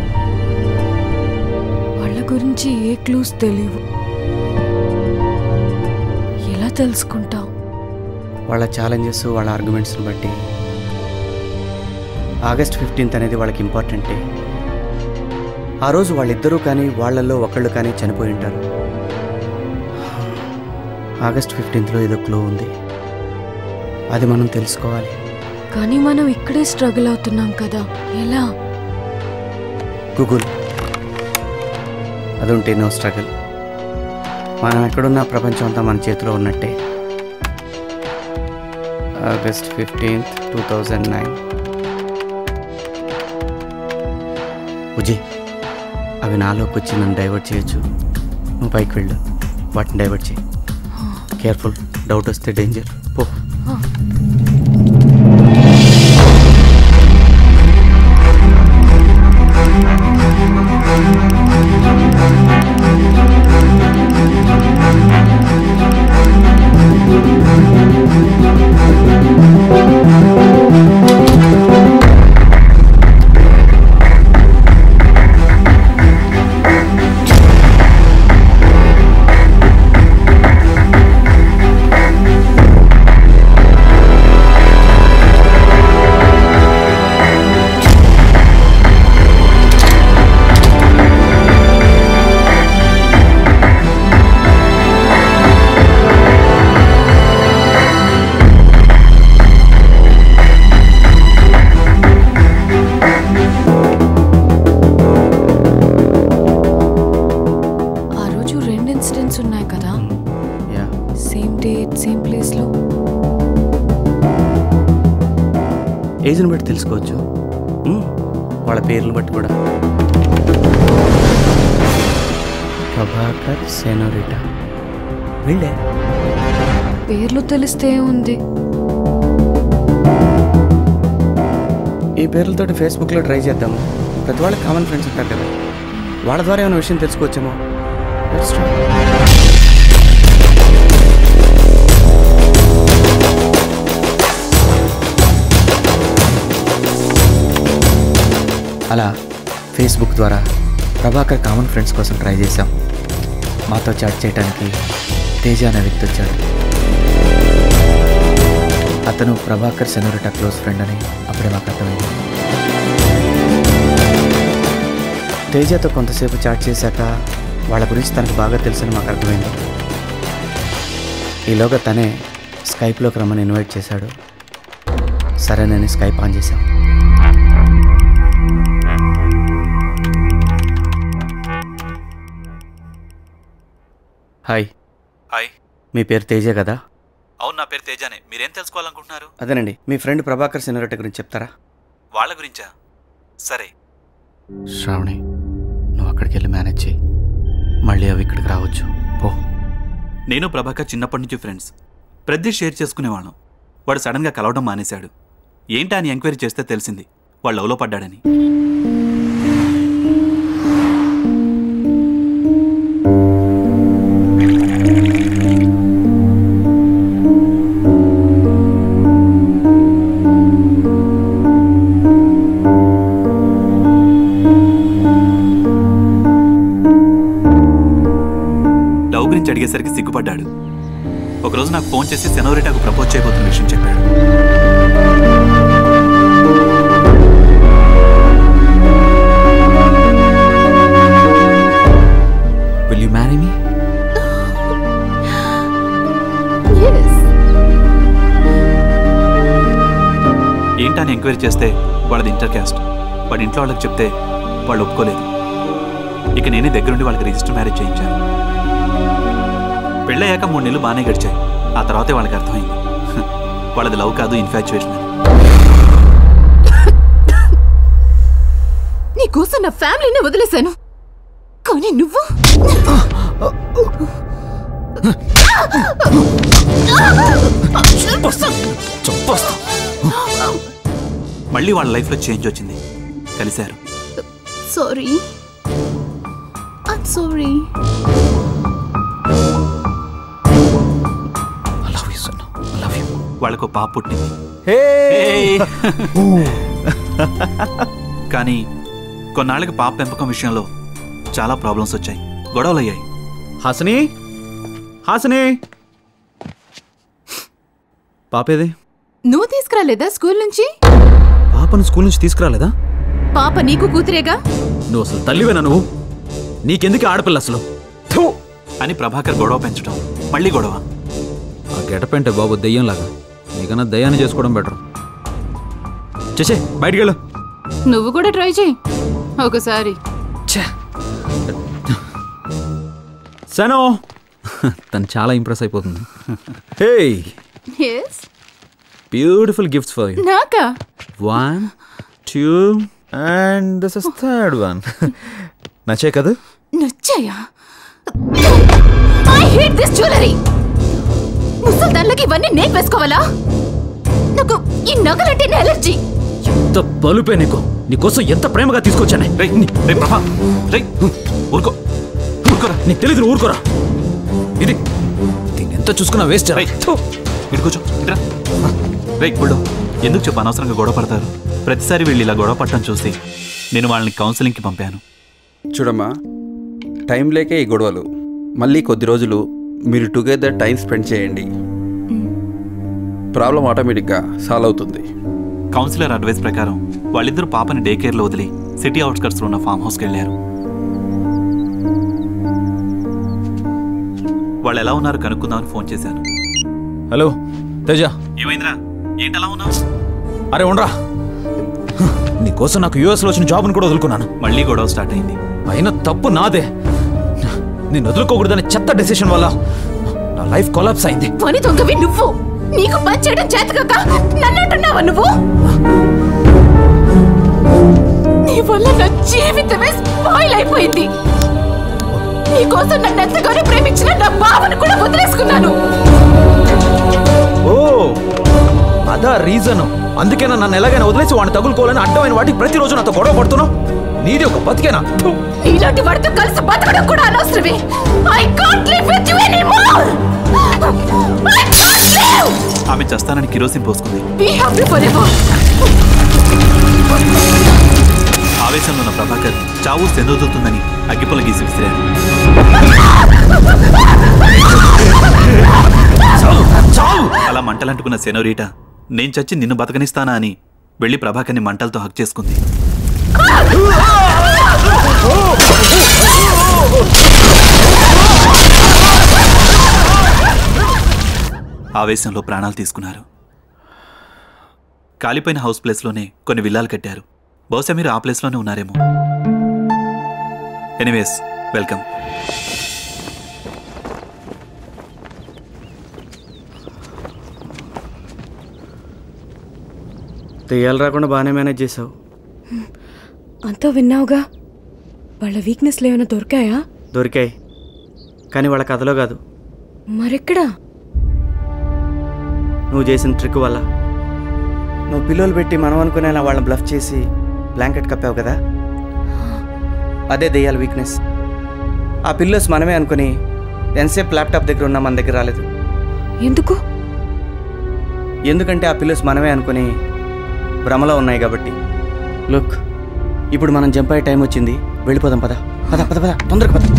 వాళ్ళ గురించి ఏ క్లూస్ తెలియవు ఎలా తెలుసుకుంటాం వాళ్ళ ఛాలెంజెస్ వాళ్ళ ఆర్గ్యుమెంట్స్ని బట్టి ఆగస్ట్ ఫిఫ్టీన్త్ అనేది వాళ్ళకి ఇంపార్టెంటే ఆ రోజు వాళ్ళిద్దరూ కానీ వాళ్ళల్లో ఒకళ్ళు కానీ చనిపోయి ఉంటారు ఆగస్ట్ ఫిఫ్టీన్త్లో ఏదో క్లో ఉంది అది మనం తెలుసుకోవాలి కానీ మనం ఇక్కడే స్ట్రగుల్ అవుతున్నాం కదా ఎలా గూగుల్ అది ఉంటే నో స్ట్రగుల్ మనం ఎక్కడున్న ప్రపంచం అంతా మన చేతిలో ఉన్నట్టే August fifteenth two thousand nine ఉజయ్ అవి నాలోకి వచ్చి నన్ను డైవర్ట్ చేయొచ్చు నువ్వు పైకి వెళ్ళు వాటిని డైవర్ట్ చేయి కేర్ఫుల్ డౌట్ వస్తే డేంజర్ పో ఆ ప్లేస్లో ఏజ్ని బట్టి తెలుసుకోవచ్చు మ్మ్. వాళ్ళ పేర్లను బట్టి కూడా ప్రభాకర్ సెనోరిటా వీళ్ళే పేర్లు తెలిస్తే ఉంది ఈ పేర్లతోటి ఫేస్బుక్లో ట్రై చేద్దాము ప్రతి వాళ్ళకి కామన్ ఫ్రెండ్స్ ఉంటారు కదా వాళ్ళ ద్వారా ఏమైనా విషయం తెలుసుకోవచ్చేమో Let's try. అలా ఫేస్బుక్ ద్వారా ప్రభాకర్ కామన్ ఫ్రెండ్స్ కోసం ట్రై చేశాం మాతో చాట్ చేయడానికి తేజ అనే వ్యక్తి వచ్చాడు అతను ప్రభాకర్ సెనోరిటా క్లోజ్ ఫ్రెండ్ అని అప్పుడే మాకు అర్థమైంది తేజతో కొంతసేపు చాట్ చేశాక వాళ్ళ గురించి తనకు బాగా తెలుసని మాకు అర్థమైంది ఈలోగా తనే స్కైప్లోకి రమ్మని ఇన్వైట్ చేశాడు సరే నేను స్కైప్ ఆన్ చేశాం హాయ్ హాయ్ మీ పేరు తేజే కదా అవును నా పేరు తేజానే మీరేం తెలుసుకోవాలనుకుంటున్నారు అదేనండి మీ ఫ్రెండ్ ప్రభాకర్ సెనోరిటా గురించి చెప్తారా వాళ్ళ గురించా సరే శ్రావణి నువ్వు అక్కడికి వెళ్ళి మేనేజ్ చేయి మళ్ళీ అవి ఇక్కడికి రావచ్చు పో నేను ప్రభాకర్ చిన్నప్పటి నుంచి ఫ్రెండ్స్ ప్రతి షేర్ చేసుకునేవాళ్ళం వాడు సడన్గా కలవడం మానేశాడు ఏంటా అని ఎంక్వైరీ చేస్తే తెలిసింది వాడు లవ్లో పడ్డాడని లవ్ గురించి అడిగేసరికి సిగ్గుపడ్డాడు ఒకరోజు నాకు ఫోన్ చేసి సెనోరిటాకు ప్రపోజ్ చేయబోతున్న విషయం చెప్పాడు విల్ యూ మ్యారీ మీ ఏంటా అని ఎంక్వైరీ చేస్తే వాళ్ళది ఇంటర్ క్యాస్ట్ వాడి ఇంట్లో వాళ్ళకి చెప్తే వాళ్ళు ఒప్పుకోలేదు ఇక నేనే దగ్గరుండి వాళ్ళకి రిజిస్టర్ మ్యారేజ్ చేయించాను పెళ్ళయ్యాక మూడు నెలలు బాగానే గడిచాయి ఆ తర్వాతే వాళ్ళకి అర్థమైంది హ, వాళ్ళది లవ్ కాదు ఇన్ఫాచ్యుయేషన్ అని నీకోసం నా ఫ్యామిలీని వదిలేశాను కానీ నువ్వు మళ్ళీ వాళ్ళ లైఫ్లో చేంజ్ వచ్చింది కలిశారు సారీ సారీ వాళ్ళకు పాప పుట్టింది కానీ కొన్నాళ్ళకి పాప పెంపకం విషయంలో చాలా ప్రాబ్లమ్స్ వచ్చాయి గొడవలు అయ్యాయి హాసిని హాసిని పాపేది నువ్వు తీసుకురాలేదా స్కూల్ నుంచి పాపను స్కూల్ నుంచి తీసుకురాలేదా పాప నీకు కూతురేగా నువ్వు అసలు తల్లివేనా నువ్వు నీకెందుకు ఆడపిల్ల అసలు అని ప్రభాకర్ గొడవ పెంచడం మళ్ళీ గొడవ ఆ గెటపెంటే బాబు దెయ్యంలాగా నీకన్నా దయ్యాన్ని చేసుకోవడం బెటర్ చేసే బయటికి వెళ్ళు నువ్వు కూడా ట్రై చేయి ఒకసారి సనో తను చాలా ఇంప్రెస్ అయిపోతుంది hey yes beautiful gifts for you నాకా one two and this is third one నచ్చే కదా నచ్చాయా ఐ హేట్ దిస్ జ్యువెలరీ ముసలి దానిలోకి ఇవన్నీ నేను వేసుకోవాలా నాకు ఈ నగలంటే ఎలర్జీ ఎంత బలుపే నీకు నీకోసం ఎంత ప్రేమగా తీసుకొచ్చానే ఊరుకో ఊరుకోరా నీకు తెలీదు ఊరుకోరా ఇది దీన్ని ఎంత చూసుకున్నా వేస్ట్ ఇటు కూర్చో ఇట్రా రే ఇప్పుడు ఎందుకు చెప్పు అనవసరంగా గొడవ పడతారు ప్రతిసారి వీళ్ళు ఇలా గొడవ పట్టడం చూసి నేను వాళ్ళని కౌన్సిలింగ్కి పంపాను చూడమ్మా టైం లేకే ఈ గొడవలు మళ్ళీ కొద్ది రోజులు మీరు టుగెదర్ టైం స్పెండ్ చేయండి ప్రాబ్లం ఆటోమేటిక్గా సాల్వ్ అవుతుంది కౌన్సిలర్ అడ్వైస్ ప్రకారం వాళ్ళిద్దరూ పాపని డే కేర్లో వదిలి సిటీ అవుట్స్కట్స్లో ఉన్న ఫామ్ హౌస్కి వెళ్ళారు వాళ్ళు ఎలా ఉన్నారు కనుక్కుందామని ఫోన్ చేశాను హలో తేజ ఏమైందిరా ఏంటి అలా ఉన్నావు అరే ఉండరా నీకోసం నాకు యూఎస్లో వచ్చిన జాబ్ని కూడా వదులుకున్నాను మళ్ళీ గొడవ స్టార్ట్ అయింది అయినా తప్పు నాదే నేను వదులుకోకూడదనే చెత్త డెసిషన్ వల్ల నా నా లైఫ్ కొలాప్స్ అయింది పని దొంగవి నువ్వు నీకు పని చేయడం చేతకాక నన్నంటున్నావా నువ్వు నీ వల్ల నా జీవితమే స్పాయిల్ అయిపోయింది నీకోసం నన్ను ఎంతగానో ప్రేమించిన నా బావను కూడా వదిలేసుకున్నాను ఓ అదా రీజన్ అందుకేనా నన్ను ఎలాగైనా వదిలేసి వాడిని తగులుకోవాలని అడ్డమైన వాటికి ప్రతిరోజు నాతో గొడవ పడుతున్నావు నీది ఒక బతికేనా థు. నీలాంటి వాడితో కలిసి బతకడం కూడా అనవసరమే I can't live with you anymore I can't live ఆమె చస్తానని కిరోసిన్ పోసుకుంది బీ హ్యాపీ ఫర్ ఎవర్ ఆవేశంలో ఉన్న ప్రభాకర్ చావు సెందొదుతుందని అగ్గిపుల్ల గీసి విసిరారు అలా మంటలంటుకున్న సెనోరీట నేను చచ్చి నిన్ను బతకనిస్తానా అని వెళ్ళి ప్రభాకర్ని మంటలతో హక్ చేసుకుంది ఆవేశంలో ప్రాణాలు తీసుకున్నారు కాలిపోయిన హౌస్ ప్లేస్లోనే కొన్ని విల్లాలు కట్టారు బహుశా మీరు ఆ ప్లేస్లోనే ఉన్నారేమో ఎనీవేస్ వెల్కమ్ దెయ్యాలు రాకుండా బాగానే మేనేజ్ చేసావు అంతా విన్నావుగా వాళ్ళ వీక్నెస్లు ఏమైనా దొరికాయా దొరికాయి కానీ వాళ్ళ కథలో కాదు మరెక్కడా నువ్వు చేసిన ట్రిక్ వల్ల నువ్వు పిల్లలు పెట్టి మనం అనుకునేలా వాళ్ళని బ్లఫ్ చేసి బ్లాంకెట్ కప్పావు కదా అదే దెయ్యాల వీక్నెస్ ఆ పిల్లోస్ మనమే అనుకుని ఎంతసేపు ల్యాప్టాప్ దగ్గర ఉన్నా మన దగ్గర రాలేదు ఎందుకు ఎందుకంటే ఆ పిల్లోస్ మనమే అనుకుని భ్రమలో ఉన్నాయి కాబట్టి లుక్ ఇప్పుడు మనం జంప్ అయ్యే టైం వచ్చింది వెళ్ళిపోదాం పద పద పద పద తొందరగా పద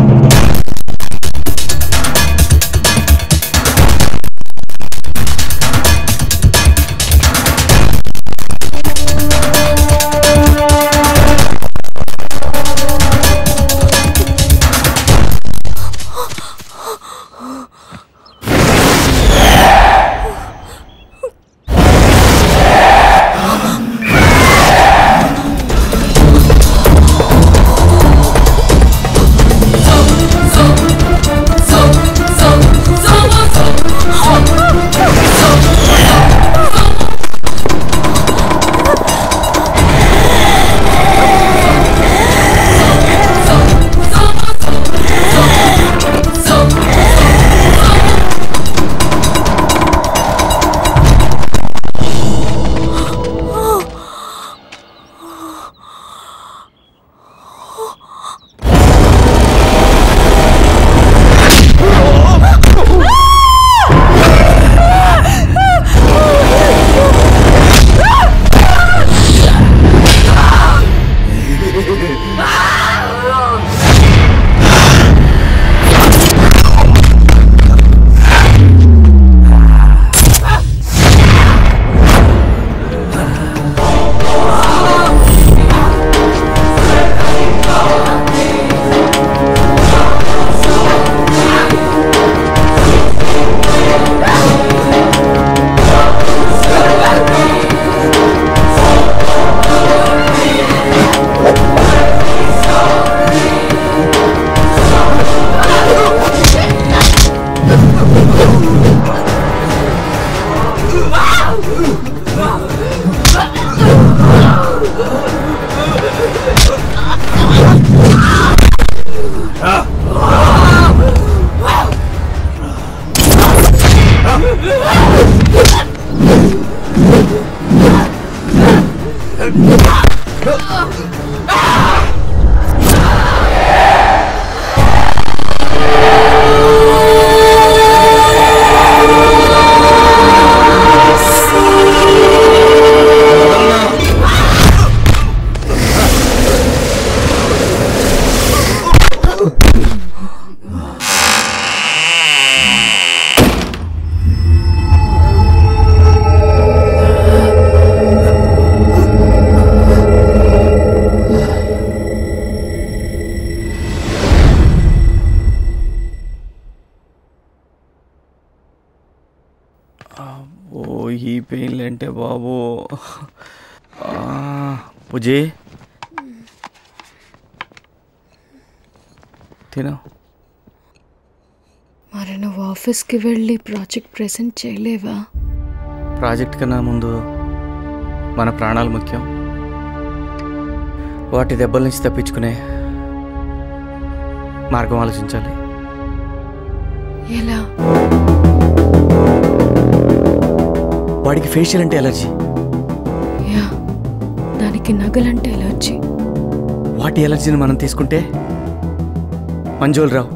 ఓ ఈ పెయిన్లు అంటే బాబు ఆ, పూజీ తిను మరి నువ్వు ఆఫీస్కి వెళ్ళి ప్రాజెక్ట్ ప్రెజెంట్ చేయలేవా ప్రాజెక్ట్ కన్నా ముందు మన ప్రాణాలు ముఖ్యం వాటి దెబ్బల నుంచి తప్పించుకునే మార్గం ఆలోచించాలి ఎలా వాడికి ఫేషియల్ అంటే ఎలర్జీ యా దానికి నగలంటే ఎలర్జీ వాటి ఎలర్జీని మనం తీసుకుంటే మంజులు రావు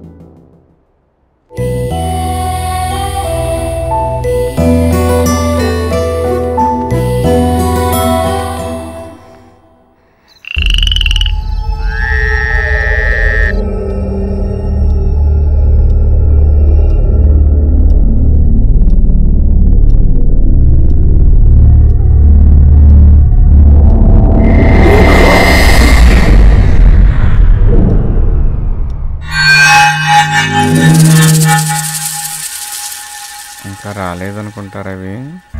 ఇంకా రాలేదనుకుంటారా అవి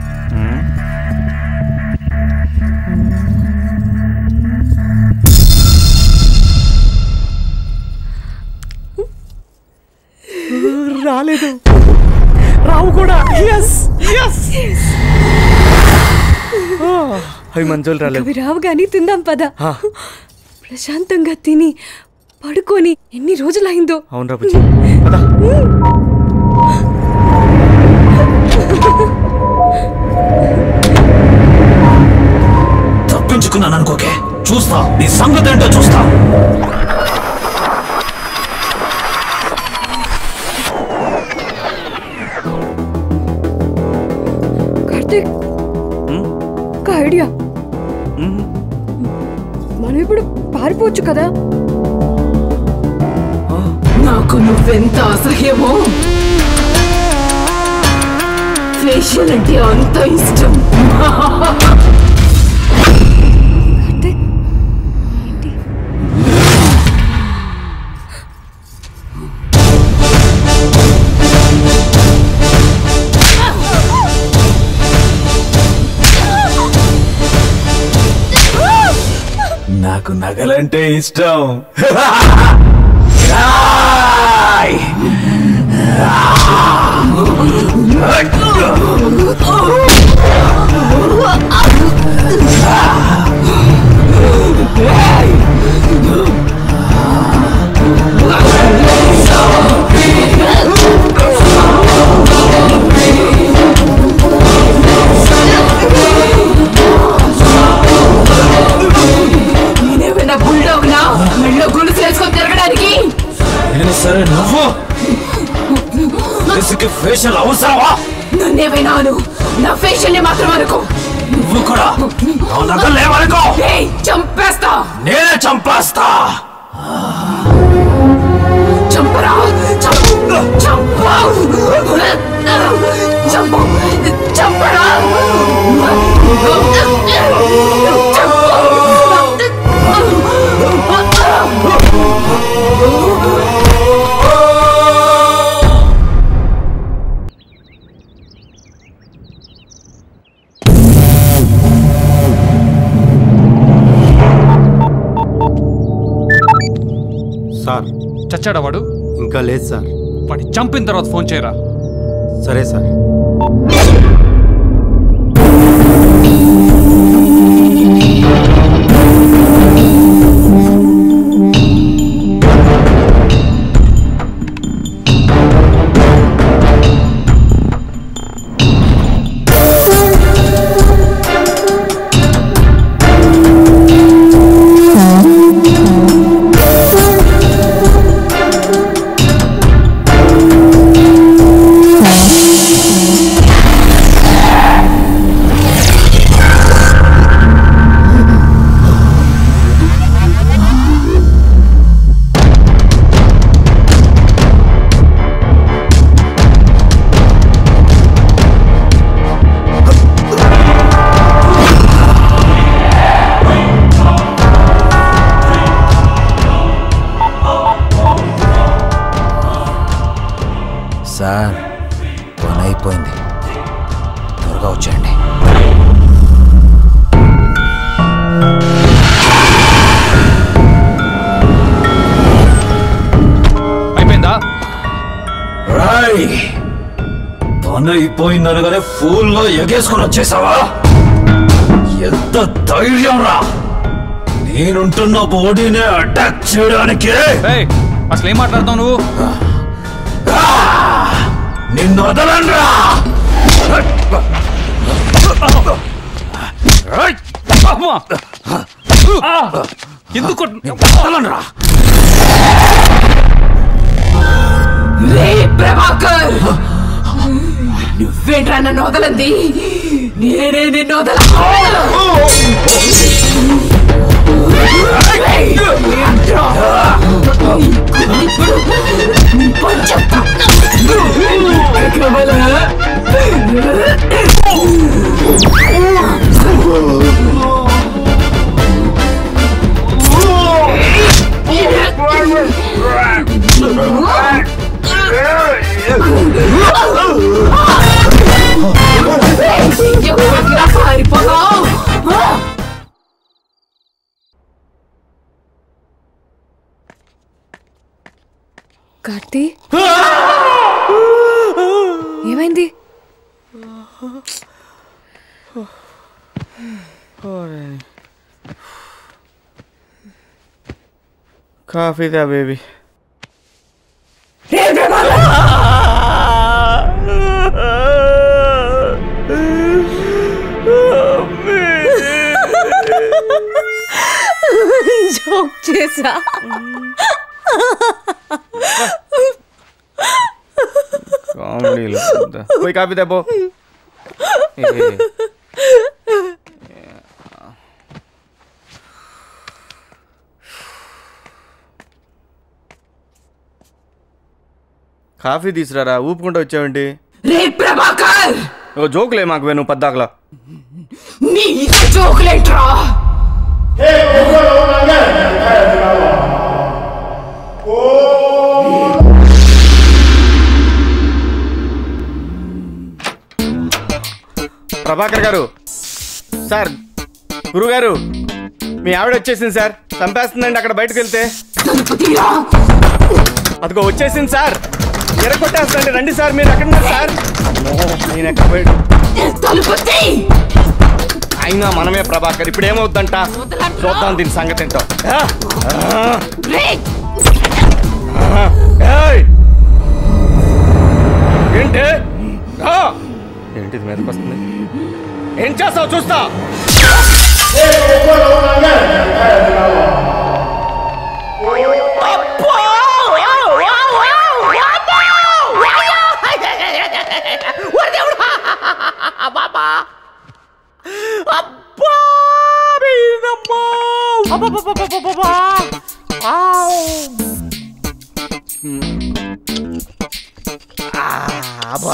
రాలేదు రావు కూడా ఎస్ ఎస్ అవి మంజులు రాలేవు అవి రావు కానీ తిందాం పద ఆ, ప్రశాంతంగా తిని పడుకొని ఎన్ని రోజులైందో అవును రా బుజ్జి పద. తప్పించుకున్నాను అనుకోకే చూస్తా నీ సంగతి ఏంటో చూస్తా కార్తీక్ ఒక ఐడియా మనం ఇప్పుడు పారిపోవచ్చు కదా నాకు నువ్వెంత అసహ్యమో ఫేషియల్ అంటే అంత ఇష్టం నాకు నగలంటే ఇష్టం నేనేమైనా బుల్డోగ్నా మెళ్ళో గొలుసు వేసుకొని తిరగడానికి నేను సరే నువ్వు రిస్క్ ఫేషియల్ అవసరమా నన్నేమైనా అను నా ఫేషియల్ ని మాత్రం అనుకో నువ్వు కూడా నా నగలు లేవనుకో ఏయ్, చంపేస్తా నేనే చంపేస్తా చంపరా చంపు చంపు చంపు చంపరా సార్ చచ్చాడా వాడు ఇంకా లేదు సార్ వాడిని చంపిన తర్వాత ఫోన్ చేయరా సరే సార్ సార్ పని అయిపోయింది త్వరగా వచ్చేయండి అయిపోయిందా రాయ్ పని అయిపోయిందనగానే ఫూల్లో ఎగేసుకొని వచ్చేసావా ఎంత ధైర్యం రా నేనుంటున్న బాడీని అటాక్ చేయడానికి అసలు ఏం మాట్లాడుతావు నువ్వు నిన్ను వదలండ్రా ఎందుకు వదలండ్రా రే ప్రభాకర్ నువ్వేంట్రా నన్ను వదలంది నేనే నిన్ను వదల ఎవరికిరా పారిపోదాం కార్తీ ఏమైంది కాఫీ దా బేబీ జోక్ చేసా కామెడీలో పోయి కాఫీ దా పో ఏ. కాఫీ తీసురారా ఊపుకుంటూ వచ్చావేంటి రే ప్రభాకర్ ఓ జోకులే మాకు నువ్వు పద్దాకలా నీ జోకులేంట్రా ప్రభాకర్ గారు సార్ గురుగారు మీ ఆవిడ వచ్చేసింది సార్ చంపేస్తుందండి అక్కడ బయటకు వెళ్తే అదిగో వచ్చేసింది సార్ ఎరగొట్టేస్తుందండి రండి సార్ మీరు ఎక్కడ ఉన్నారు సార్ నేను ఎక్కడ పోయాడు అయినా మనమే ప్రభాకర్ ఇప్పుడు ఏమవుద్దంట చూద్దాం దీని సంగతి ఏంటో ఆ? ఆ? ఆ? ఏయ్! ఏంటి ఆ! ఏంటిది మీదకి వస్తుంది ఏం చేస్తావు చూస్తా అబ్బా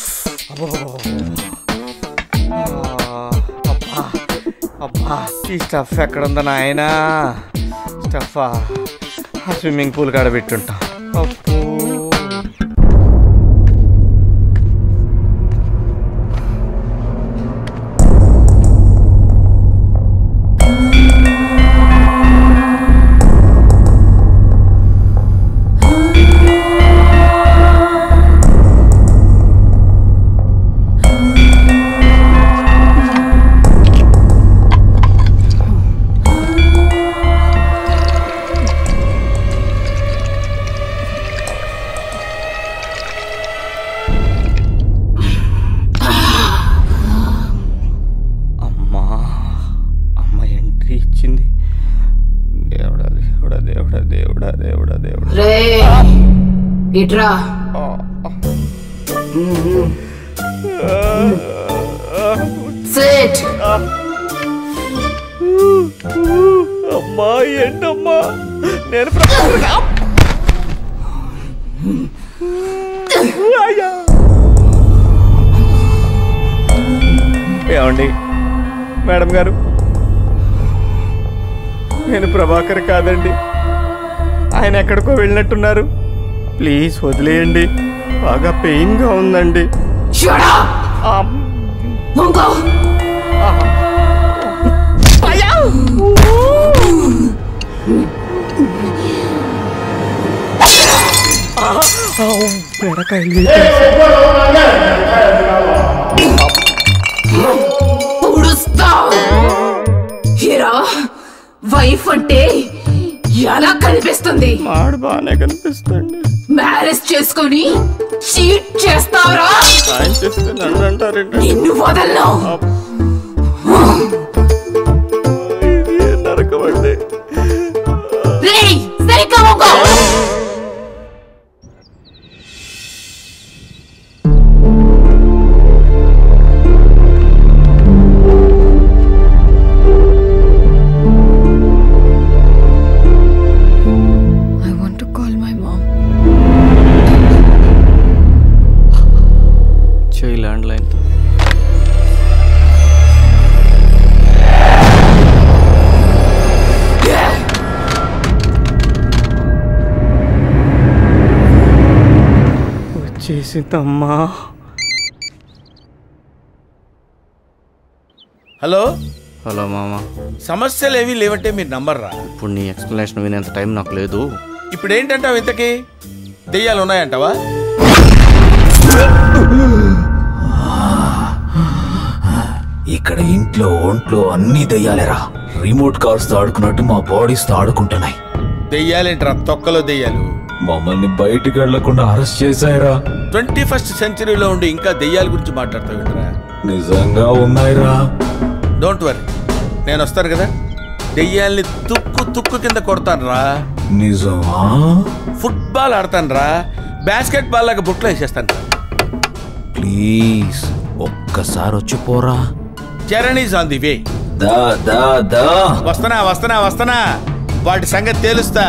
అబ్బా అబ్బా ఈ స్టఫ్ ఎక్కడుందో నాయనా స్టఫా ఆ స్విమ్మింగ్ పూల్ కాడ పెట్టుంటాం అబ్బో అమ్మా అమ్మ ఎంట్రీ ఇచ్చింది దేవుడా దేవుడా దేవుడా దేవుడా దేవుడా దేవుడా రే ఇట్రా సిట్ అమ్మా ఏంటమ్మా నేను ప్రభాకర్ అయ్యా. ఏమండి మేడం గారు నేను ప్రభాకర్ కాదండి ఆయన ఎక్కడికో వెళ్ళినట్టున్నారు ప్లీజ్ వదిలేయండి బాగా పెయిన్గా ఉందండి ఇంకో మెడకాయలు కనిపిస్తుంది మాడు బాగానే కనిపిస్తుంది మ్యారేజ్ చేసుకొని చీట్ చేస్తావరా ఆయన చేస్తే నన్ను అంటారేంటి నిన్ను వదలను నరకమండి రేయ్ సరిగ్గా మొక్కో I want to call my mom. చేయి ల్యాండ్ లైన్ వచ్చేసిందమ్మా హలో హలో మామ సమస్యలు ఏవి లేవంటే మీరు నంబర్రా ఇప్పుడు నీ ఎక్స్ప్లెనేషన్ వినేంత టైం నాకు లేదు ఇప్పుడు ఏంటంటావు ఇంతకీ దెయ్యాలు ఉన్నాయంటావా ఇక్కడ ఇంట్లో ఒంట్లో అన్ని దెయ్యాలేరా రిమోట్ కార్స్ తో ఆడుకున్నట్టు మా బాడీస్ తో ఆడుకుంటున్నాయి దెయ్యాలేంట్రా తొక్కలో దెయ్యాలు మమ్మల్ని బయటికి వెళ్లకుండా అరెస్ట్ చేశాయిరా ట్వంటీ ఫస్ట్ సెంచరీలో ఉండి ఇంకా దెయ్యాల గురించి మాట్లాడతావు నిజంగా ఉన్నాయిరా డోంట్ వరీ నేను వస్తాను కదా దెయ్యాల్ని తుక్కు తుక్కు కింద కొడతాను రా నిజమా ఫుట్బాల్ ఆడతాను రా బాస్కెట్ బాల్ లాగా బుట్లో వేసేస్తాను ప్లీజ్ ఒక్కసారి వచ్చి పోరా Charan is on the way దా దా దా వస్తనా వస్తనా వస్తనా వాటి సంగతి తేలుస్తా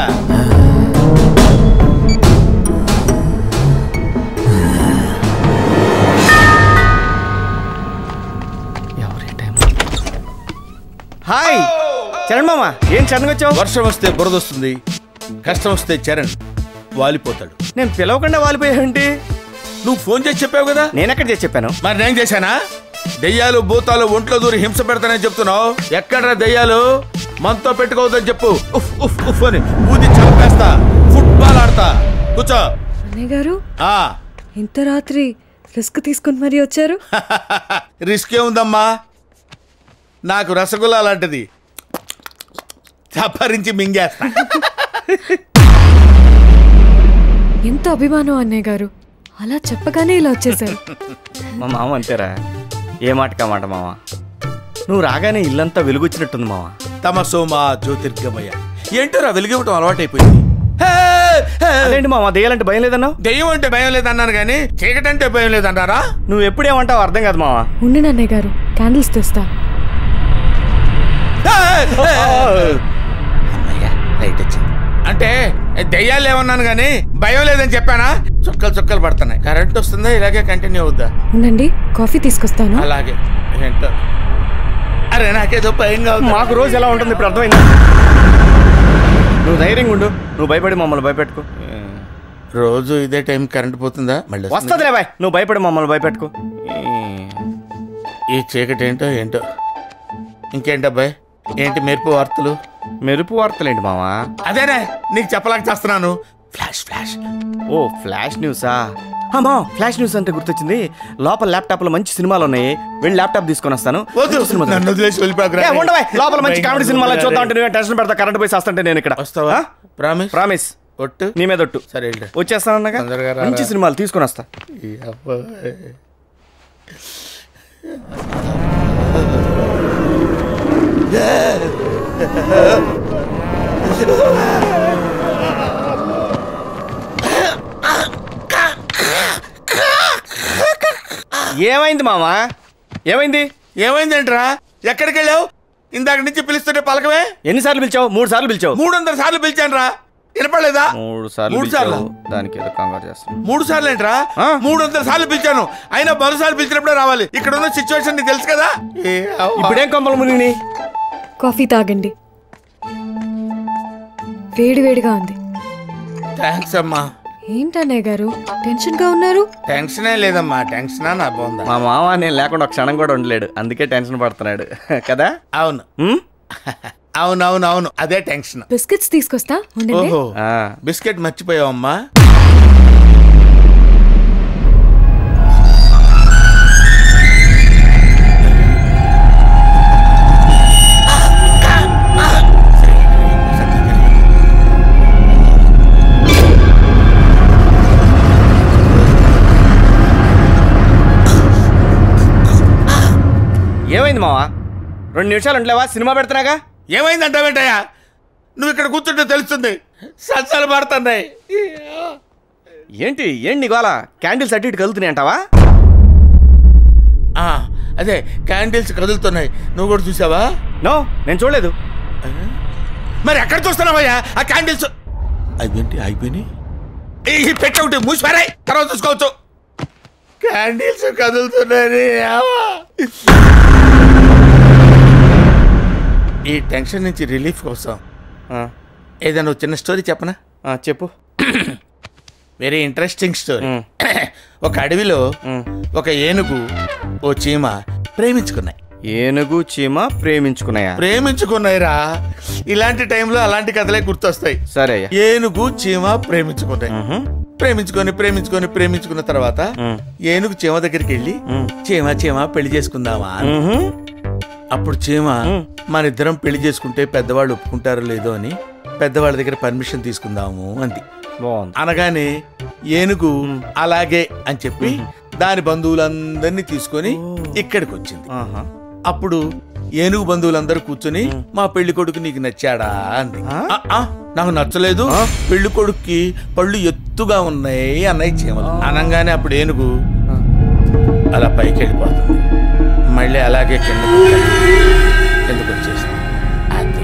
హాయ్ చరణ్ మామ ఏం చరణ్ వచ్చావు వర్షం వస్తే బురద వస్తుంది కష్టం వస్తే చరణ్ వాలిపోతాడు నేను పిలవకుండా వాలిపోయావేంటి నువ్వు ఫోన్ చేసి చెప్పావు కదా నేను ఎక్కడ చేసి చెప్పాను మరి నేను చేశానా దెయ్యాలు భూతాలు ఒంట్లో దూరి హింస పెడతానని చెప్తున్నావు ఎక్కడ్రా దెయ్యాలు మనతో పెట్టుకోవద్దని చెప్పు ఉఫ్ ఉఫ్ ఉఫ్ అని ఊది చంపేస్తా ఫుట్బాల్ ఆడతా కూర్చో అన్నయ్య గారు ఆ ఇంత రాత్రి రిస్క్ తీసుకుని మరీ వచ్చారు రిస్క్ ఏముందమ్మా నాకు రసగుల్లా లాంటిది చప్పరించి మింగేస్తా ఎంత అభిమానం అన్నయ్య గారు అలా చెప్పగానే ఇలా వచ్చేసారు మా మామ అంతేరా ఏ మాటకా మాట మామ నువ్వు రాగానే ఇల్లంతా వెలుగొచ్చినట్టుంది మామ తమ సోమా జ్యోతిర్గమయ ఏంటోరా వెలిగివ్వటం అలవాటైపోయింది అదేంటి మామ దెయ్యాలంటే భయం లేదన్నావు దెయ్యం అంటే భయం లేదన్నాను కానీ చీకటంటే భయం లేదన్నారా నువ్వు ఎప్పుడేమంటావు అర్థం కాదు మామ ఉండండి అన్నయ్య గారు క్యాండిల్స్ తెస్తా లైట్ వచ్చింది అంటే దెయ్యాలు ఏమన్నాను కానీ భయం లేదని చెప్పానా చుక్కలు చుక్కలు పడుతున్నాయి కరెంట్ వస్తుందా ఇలాగే కంటిన్యూ అవుద్దా ఉండండి కాఫీ తీసుకొస్తాను అలాగే ఏంటో అరే నాకేదో భయంగా ఉంది. మాకు రోజు ఎలా ఉంటుంది ఇప్పుడు అర్థమైంది నువ్వు ధైర్యంగా ఉండు నువ్వు భయపడి మమ్మల్ని భయపెట్టుకో రోజు ఇదే టైం కరెంట్ పోతుందా మళ్ళీ వస్తుందా? వస్తుందిలే బాయ్ నువ్వు భయపడి మమ్మల్ని భయపెట్టుకో ఈ చీకటి ఏంటో ఏంటో ఇంకేంటబ్బాయ్ ఏంటి మెరుపు వార్తలు మెరుపు వార్తలు ఏంటి మావా అదేనే నీకు చెప్పలేక చేస్తున్నాను ఫ్లాష్ ఫ్లాష్ ఓ ఫ్లాష్ న్యూసా అమ్మా ఫ్లాష్ న్యూస్ అంటే గుర్తొచ్చింది లోపల ల్యాప్టాప్ లో మంచి సినిమాలు ఉన్నాయి వెళ్ళి ల్యాప్టాప్ తీసుకొని వస్తాను వద్దు, మంచి సినిమా నన్ను వదిలేసి వెళ్ళిపోకురా. ఏ, ఉండవే. లోపల మంచి భయంగా కామెడీ ఉంది. సినిమాలు చూద్దాం అంటే నువ్వే టెన్షన్ పెడతా కరెంట్ పోయి వస్తుంటే నేను ఇక్కడ వస్తావా ప్రామిస్ ప్రామిస్ ఒట్టు నీ మీద ఒట్టు సరే వచ్చేస్తానన్నాగా తొందరగా రారా. మంచి సినిమాలు తీసుకొని వస్తా ఈ అబ్బాయి. ఏమైంది మామా ఏమైంది ఏమైందేంట్రా ఎక్కడికి వెళ్ళావు ఇందాక నుంచి పిలుస్తుంటే పలకమే ఎన్నిసార్లు పిలిచావు మూడు సార్లు పిలిచావు మూడు వందల సార్లు పిలిచాను రా వినపడలేదా మూడు సార్లు మూడు సార్లు పిలిచావు. దానికి ఏదో కంగారు చేస్తాను మూడు సార్లు ఏంట్రా మూడు వందల సార్లు పిలిచాను అయినా మరోసారి పిలిచినప్పుడే రావాలి ఇక్కడ ఉన్న సిచ్యువేషన్ నీకు తెలుసు కదా ఏ అవ్వ. ఇప్పుడేం కొంపలు మునిగి కాఫీ తాగండి వేడి వేడిగా ఉంది థ్యాంక్స్ అమ్మా ఏంటన్నయ్య గారు టెన్షన్ గా ఉన్నారు టెన్షనే లేదమ్మా టెన్షనా నా బాగుందా మా మామ నేను లేకుండా ఒక క్షణం కూడా ఉండలేడు అందుకే టెన్షన్ పడుతున్నాడు కదా అవును అవును అవును అవును అదే టెన్షన్ బిస్కెట్స్ తీసుకొస్తా ఉండండి ఓహో బిస్కెట్ మర్చిపోయావమ్మా ఏమైంది మావా రెండు నిమిషాలు ఉండలేవా సినిమా పెడుతున్నాగా ఏమైందంటావేంటయ్యా నువ్వు ఇక్కడ కూర్చుంటే తెలుస్తుంది సత్సాలు పడుతున్నాయి ఏంటి ఏంటి గోళ క్యాండిల్స్ అటు ఇటు కలుగుతున్నాయి అంటావా ఆ, అదే క్యాండిల్స్ కదులుతున్నాయి నువ్వు కూడా చూసావా నో నేను చూడలేదు మరి ఎక్కడ చూస్తున్నావయ్యా ఆ క్యాండిల్స్ అదేంటి అయిపోయినాయి ఈ పెట్ట ఒకటి మూసిపారాయి తర్వాత చూసుకోవచ్చు క్యాండిల్స్ కదులుతున్నాయి ఈ టెన్షన్ నుంచి రిలీఫ్ కోసం ఏదైనా ఒక చిన్న స్టోరీ చెప్పనా చెప్పు వెరీ ఇంట్రెస్టింగ్ స్టోరీ ఒక అడవిలో ఒక ఏనుగు ఓ చీమ ప్రేమించుకున్నాయి ఏనుగు చీమ ప్రేమించుకున్నాయా ప్రేమించుకున్నాయిరా ఇలాంటి టైంలో అలాంటి కథలే గుర్తొస్తాయి సరే ఏనుగు చీమ ప్రేమించుకున్నాయి ప్రేమించుకొని ప్రేమించుకొని ప్రేమించుకున్న తర్వాత ఏనుగు చీమ దగ్గరికి వెళ్ళి చీమ చీమ పెళ్లి చేసుకుందామా అని. అప్పుడు చీమ మన ఇద్దరం పెళ్లి చేసుకుంటే పెద్దవాళ్ళు ఒప్పుకుంటారో లేదో అని పెద్దవాళ్ళ దగ్గర పర్మిషన్ తీసుకుందాము అంది అనగానే ఏనుగు అలాగే అని చెప్పి దాని బంధువులందరినీ తీసుకొని ఇక్కడికి వచ్చింది అప్పుడు ఏనుగు బంధువులందరూ కూర్చొని మా పెళ్లి కొడుకు నీకు నచ్చాడా అంది "ఆ, ఆ, నాకు నచ్చలేదు పెళ్లి కొడుక్కి పళ్ళు ఎత్తుగా ఉన్నాయి అన్నయ్య చీమలు అనగానే అప్పుడు ఏనుగు అలా పైకి వెళ్ళిపోతుంది మళ్ళీ అలాగే కిందకు కిందకు వచ్చేసింది అది.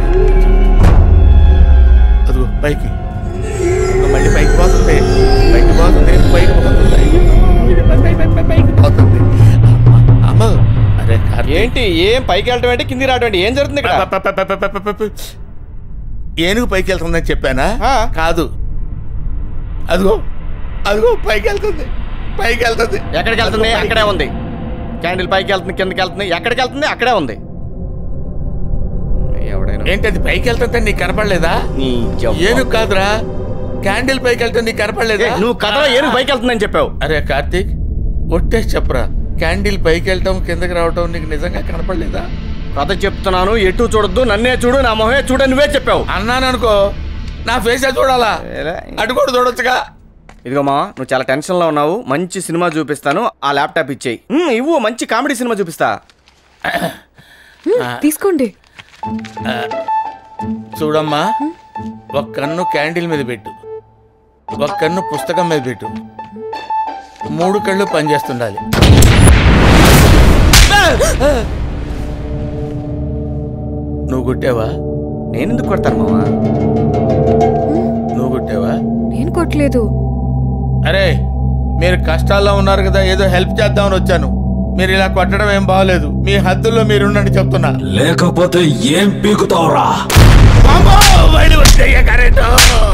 అదిగో పైకి ఇంకా మళ్ళీ పైకి పోతుంది పైకి పోతుంది పైకి పోతుంది పైకి పోతుంది అమ్మ అరే ఏంటి ఏం పైకి వెళ్ళటం ఏంటి కిందికి రావటం ఏంటి ఏం జరుగుతుంది ఇక్కడ ఏనుగు పైకి వెళ్తుందని చెప్పానా కాదు అదిగో అదిగో పైకి వెళ్తుంది పైకి వెళ్తుంది ఎక్కడికి వెళ్తుంది అక్కడే ఉంది క్యాండిల్ పైకి వెళ్తుంది కిందకి వెళ్తుంది ఎక్కడికి వెళ్తుంది అక్కడే ఉంది ఎవడైనా ఏంటి అది పైకి వెళ్తుంటే నీకు కనపడలేదా ఏనుగు కాదురా క్యాండిల్ పైకి వెళ్తే నీకు కనపడలేదా ఏ, నువ్వు కథలో ఏనుగు పైకి వెళ్తుందని చెప్పావు అరే కార్తీక్ ఒట్టే చెప్పరా క్యాండిల్ పైకి వెళ్ళటం కిందకి రావటం నీకు నిజంగా కనపడలేదా కథ చెప్తున్నాను ఎటు చూడొద్దు నన్నే చూడు నా మొహమే చూడు నువ్వే చెప్పావు అన్నాను అనుకో నా ఫేసే చూడాలా అటు కూడా చూడొచ్చుగా ఇదిగో మా నువ్వు చాలా టెన్షన్ లో ఉన్నావు మంచి సినిమా చూపిస్తాను ఆ ల్యాప్టాప్ ఇచ్చేయి ఉమ్, ఇవ్వు మంచి కామెడీ సినిమా చూపిస్తా తీసుకోండి ఆ, చూడమ్మా ఒక కన్ను క్యాండిల్ మీద పెట్టు ఒక కన్ను పుస్తకం మీద పెట్టు మూడు కళ్ళు పనిచేస్తుండాలి నువ్వు కొట్టావా నేను ఎందుకు కొడతాను మావా నువ్వు కొట్టావా నేను కొట్టలేదు అరే మీరు కష్టాల్లో ఉన్నారు కదా ఏదో హెల్ప్ చేద్దామని వచ్చాను మీరు ఇలా కొట్టడం ఏం బాగలేదు మీ హద్దుల్లో మీరు ఉండండి చెప్తున్నా లేకపోతే ఏం పీకుతావురా అమ్మో, బయలు వచ్చేయ్య కరెంటు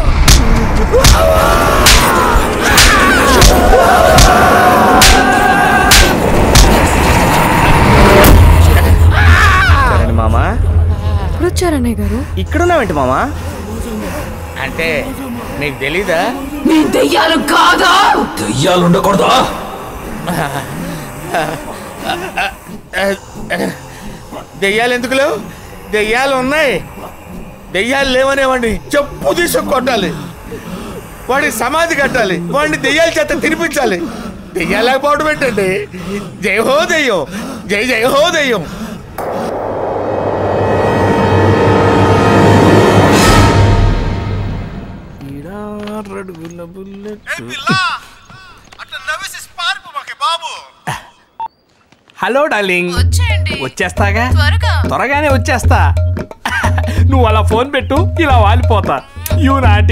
సరేనా మామా ఇప్పుడు వచ్చారన్నయ్య గారు ఇక్కడున్నావేంటి మామా అంటే నీకు తెలీదా నీ దెయ్యాలు కాదా దెయ్యాలు ఉండకూడదా దెయ్యాలు ఎందుకు లేవు దెయ్యాలు ఉన్నాయి దెయ్యాలు లేవనేవాడిని చెప్పు తీసుకు కొట్టాలి వాడికి సమాధి కట్టాలి వాడిని దెయ్యాల చేత తినిపించాలి దెయ్యాలకు పోవడం పెట్టండి జై హో దెయ్యం జై జై హో దెయ్యం హలో డార్లింగ్ వచ్చేస్తాగా త్వరగా. త్వరగానే వచ్చేస్తా నువ్వు అలా ఫోన్ పెట్టు ఇలా వాలిపోతా యూ నాటి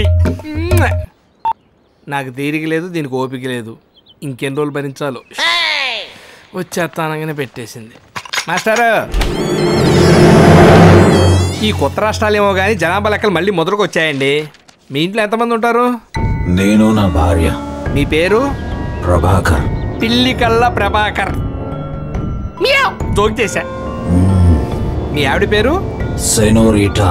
నాకు తీరిక లేదు దీనికి ఓపిక లేదు ఇంకెన్ని రోజులు భరించాలో వచ్చేస్తానగానే పెట్టేసింది మాస్టారు ఈ కొత్త రాష్ట్రాలేమో కానీ జనాభా లెక్కలు మళ్ళీ మొదలుకు వచ్చాయండి మీ ఇంట్లో ఎంతమంది ఉంటారు నేను నా భార్య మీ పేరు ప్రభాకర్ పిల్లి కల్లా ప్రభాకర్ జోక్ చేశా మీ ఆవిడ పేరు సెనోరిటా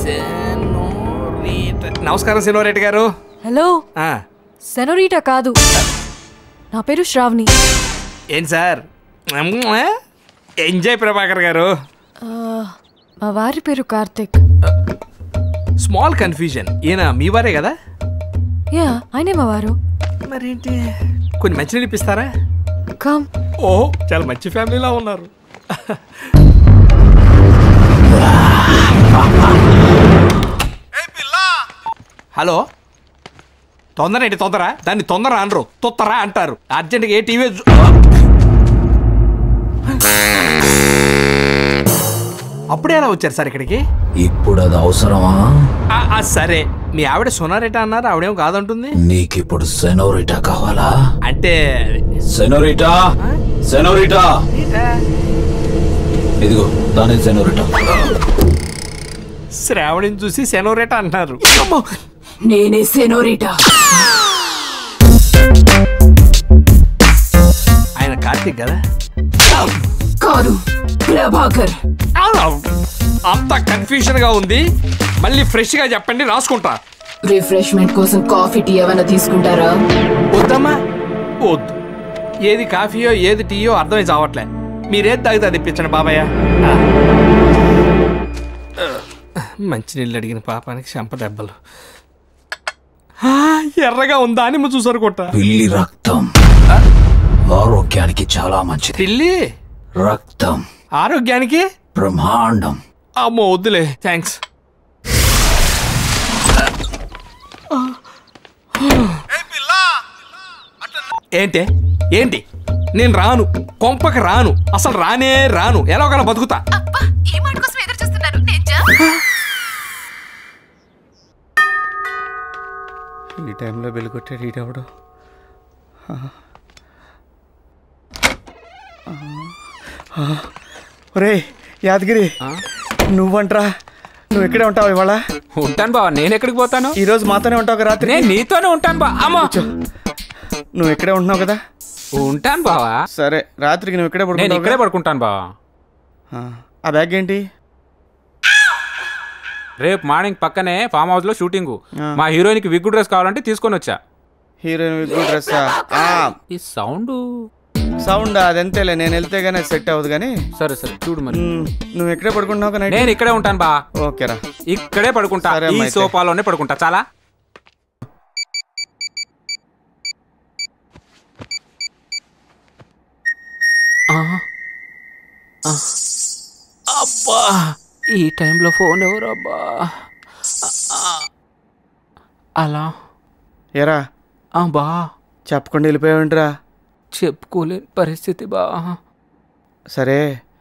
నమస్కారం సినోరెడ్డి గారు హలో ఆ, సెనోరీటా కాదు నా పేరు శ్రావణి ఏంటి సార్ ఎంజాయ్ ప్రభాకర్ గారు ఆ, మా వారి పేరు కార్తిక్ స్మాల్ కన్ఫ్యూజన్ ఈయన మీ వారే కదా యా ఆయనే మా వారు మరేంటి కొన్ని మంచినీళ్ళు ఇప్పిస్తారా కమ్ ఓహో చాలా మంచి ఫ్యామిలీలా ఉన్నారు హలో తొందర ఏంటి తొందర దాన్ని తొందర అనరు తొత్తరా అంటారు అర్జెంట్గా ఏ టీవీ చూ- అప్పుడే ఎలా వచ్చారు సార్ ఇక్కడికి ఇప్పుడు అది అవసరమా ఆ, ఆ, సరే మీ ఆవిడ సొనారేటా అన్నారు ఆవిడేం కాదంటుంది నీకిప్పుడు సెనోరిటా కావాలా అంటే సెనోరిటా సెనోరిటా ఇదిగో దాని సెనోరిటా శ్రావణిని చూసి సెనోరేటా అంటున్నారు నేనే సెనోరిటా ఆయన కార్తీక్ కదా కాదు ప్రభాకర్ అంత కన్ఫ్యూజన్ గా ఉంది మళ్ళీ ఫ్రెష్ గా చెప్పండి రాసుకుంటా రిఫ్రెష్మెంట్ కోసం కాఫీ టీ ఏమైనా తీసుకుంటారా వద్దమ్మా వద్దు ఏది కాఫీయో ఏది టీయో అర్థమై చావట్లే మీరేది తాగితే అది ఇప్పించండి బాబాయ్ మంచినీళ్ళు అడిగిన పాపానికి చెంప దెబ్బలు ఆ, ఎర్రగా ఉందా అని నువ్వు చూసారు కొట్ట పిల్లి రక్తం ఆరోగ్యానికి చాలా మంచిది పిల్లి రక్తం ఆరోగ్యానికి బ్రహ్మాండం అమ్మో వద్దులే థ్యాంక్స్ ఏంటి ఏంటి నేను రాను కొంపకి రాను అసలు రానే రాను ఎలా ఒకలా బతుకుతా ఈ మాట కోసం ఎదురు చూస్తున్నారు ఈ టైంలో బెల్లు కొట్టాడు ఈడెవడు ఒరే యాదగిరి నువ్వంట్రా నువ్వు ఇక్కడే ఉంటావు ఇవాళ ఉంటాను బావ నేను ఎక్కడికి పోతాను ఈ రోజు మాతోనే ఉంటావు కదా రాత్రి నేను నీతోనే ఉంటాను బా అమ్మా నువ్వు ఇక్కడే ఉంటున్నావు కదా ఉంటాను బావా సరే రాత్రికి నువ్వు ఇక్కడే నేను పడుకుంటావు ఇక్కడే కదా? పడుకుంటాను బావా ఆ, ఆ బ్యాగ్ ఏంటి రేపు మార్నింగ్ పక్కనే ఫామ్ హౌస్ లో షూటింగ్ ఆ. మా హీరోయిన్ కి విగ్గు డ్రెస్ కావాలంటే తీసుకొని వచ్చా హీరోయిన్ విగ్గు డ్రెస్ ఈ సౌండ్ సౌండ్ అదంతేలే నేను వెళ్తే గానీ సెట్ అవ్వదు కానీ సరే సరే చూడు మరి నువ్వు ఇక్కడే పడుకుంటున్నావు కదా నేను ఇక్కడే ఉంటాను బా ఓకేరా ఇక్కడే పడుకుంటా సరే ఈ అమ్మా అయితే. సోఫాలోనే పడుకుంటా చాలా ఆ. ఆ. అబ్బా ఈ టైంలో ఫోన్ ఎవరు అబ్బా ఆ. అలా ఏరా ఆ బా చెప్పకుండా వెళ్ళిపోయావంటరా చెప్పుకోలేని పరిస్థితి బా సరే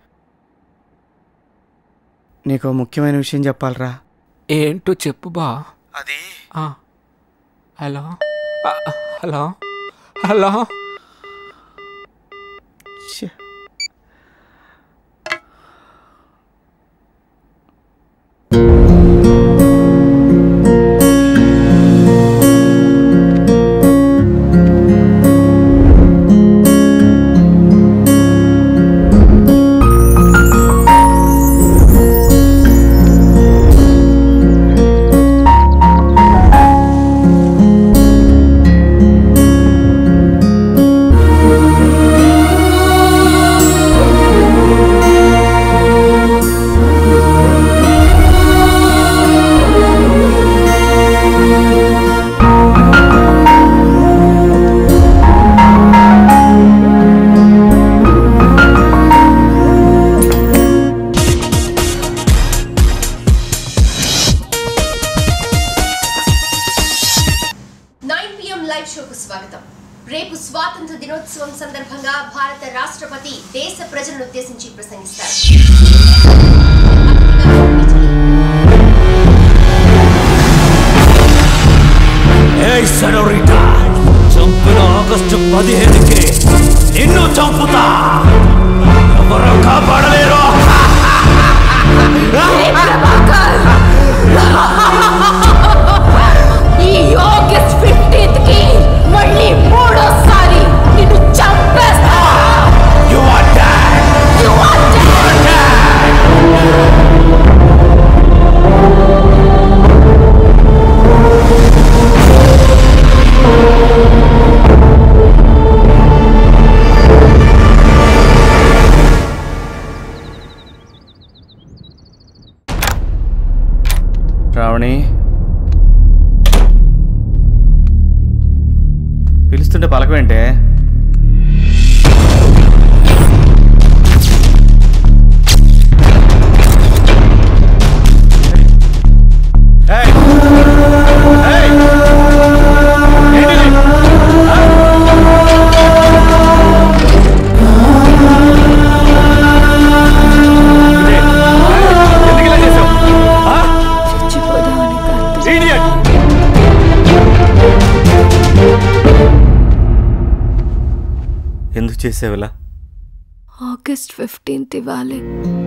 నీకు ఓ ముఖ్యమైన విషయం చెప్పాలరా ఏంటో చెప్పు బా అది హలో ఆ, hello hello nine PM live షోకు స్వాగతం రేపు స్వాతంత్ర దినోత్సవం సందర్భంగా భారత రాష్ట్రపతి దేశ ప్రజలను ఉద్దేశించి ప్రసంగిస్తారు ఏయ్ సెనోరిటా చంపిన ఆగస్టు పదిహేనుకి నిన్ను చంపుతా ఎవరో కాపాడలేరు ఈ ఆగస్ట్ ఫిఫ్టీన్త్ కి మళ్ళీ మూడోసారి నిన్ను చంపేస్తా You are dead! You are రావణి పిలుస్తుంటే పలకవేంటే చేసేవిలా ఆగస్ట్ ఫిఫ్టీన్త్ ఇవ్వాలి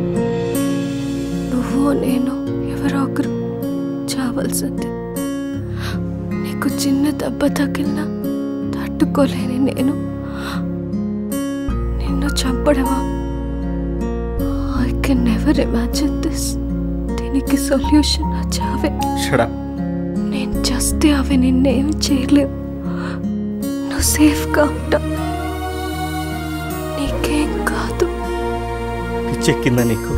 నువ్వు నేను ఎవరో ఒకరు చావాల్సింది నీకు చిన్న దెబ్బ తగిలినా తట్టుకోలేని నేను నిన్ను చంపడమా I can never imagine this దీనికి సొల్యూషన్ నా చావే షడా నేను చస్తే అవి నిన్నేం చేయలేవు నువ్వు సేఫ్గా ఉంటావు నీకేం కాదు పిచ్చెక్కిందా నీకు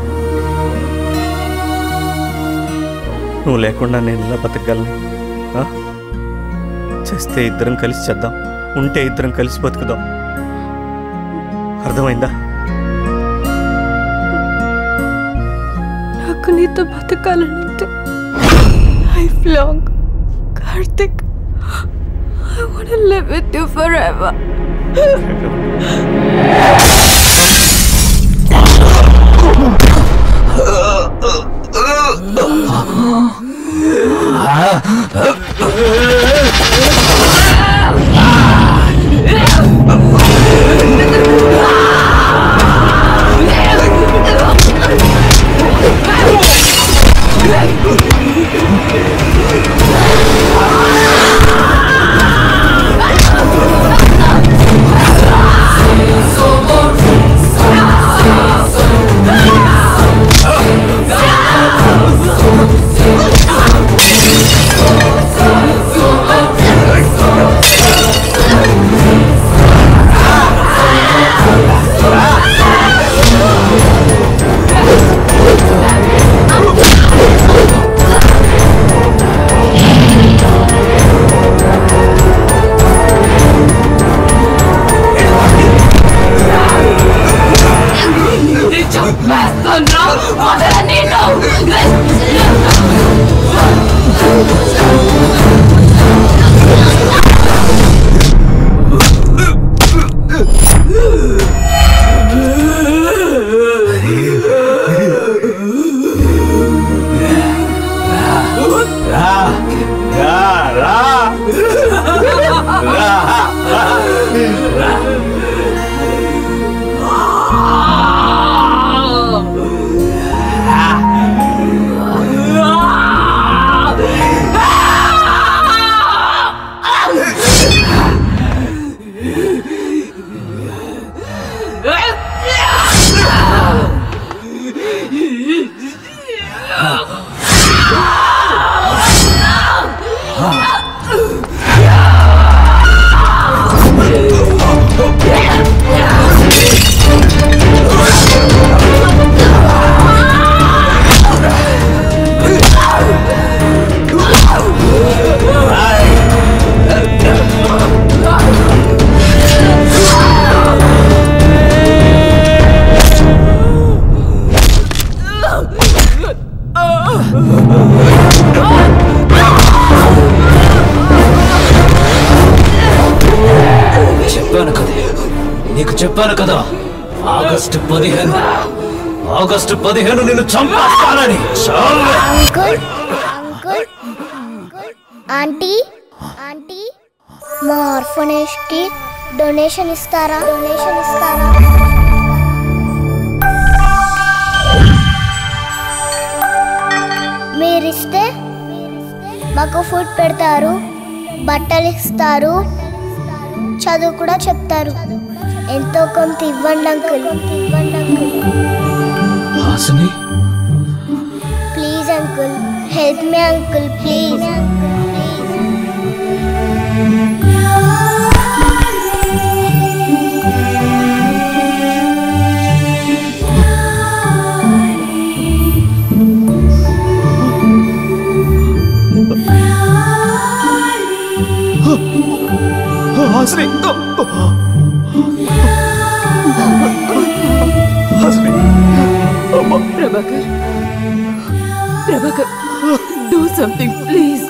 నువ్వు లేకుండా నేను ఇలా బతకగలను ఆ? చేస్తే ఇద్దరం కలిసి చేద్దాం ఉంటే ఇద్దరం కలిసి బతుకుదాం అర్థమైందా నాకు నీతో బతకాలనుంది life long Karthik I want live with you for ever చంపేస్తున్నా వదల నేను రా రా రా రా రా చెప్పాను కదా నీకు చెప్పాను కదా ఆగస్టు పదిహేను ఆగస్టు పదిహేను నిన్ను చంపేస్తానని చాలు అంకుల్ అంకుల్ ఆంటీ ఆంటీ మా ఆర్ఫనేజ్ కి డొనేషన్ ఇస్తారా డొనేషన్ ఇస్తారా మీరిస్తే మాకు ఫుడ్ పెడతారు బట్టలు ఇస్తారు చదువు కూడా చెప్తారు ఎంతో కొంత ఇవ్వండి అంకుల్ ఇవ్వండి uncle Hasini please uncle help మీ uncle please Hasini Hasini Prabhakar Prabhakar do something please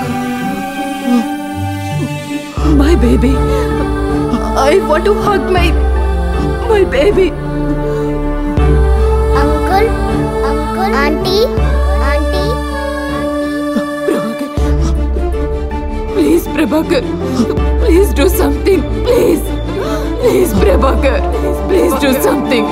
my baby I want to hug my my baby uncle uncle aunty aunty please Prabhakar please do something please please Prabhakar please do something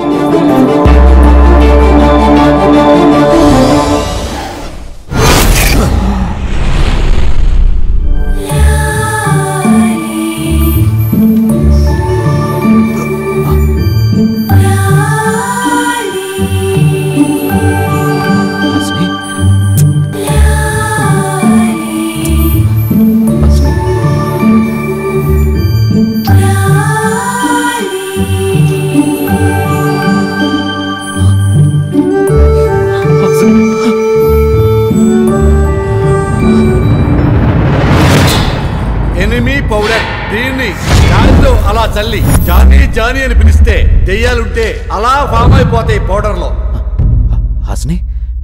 enemy powder దీన్ని జానీతో అలా చల్లి జానీ జానీ అని పిలిస్తే దెయ్యాలుంటే అలా ఫామ్ అయిపోతాయి పౌడర్లో హాస్ని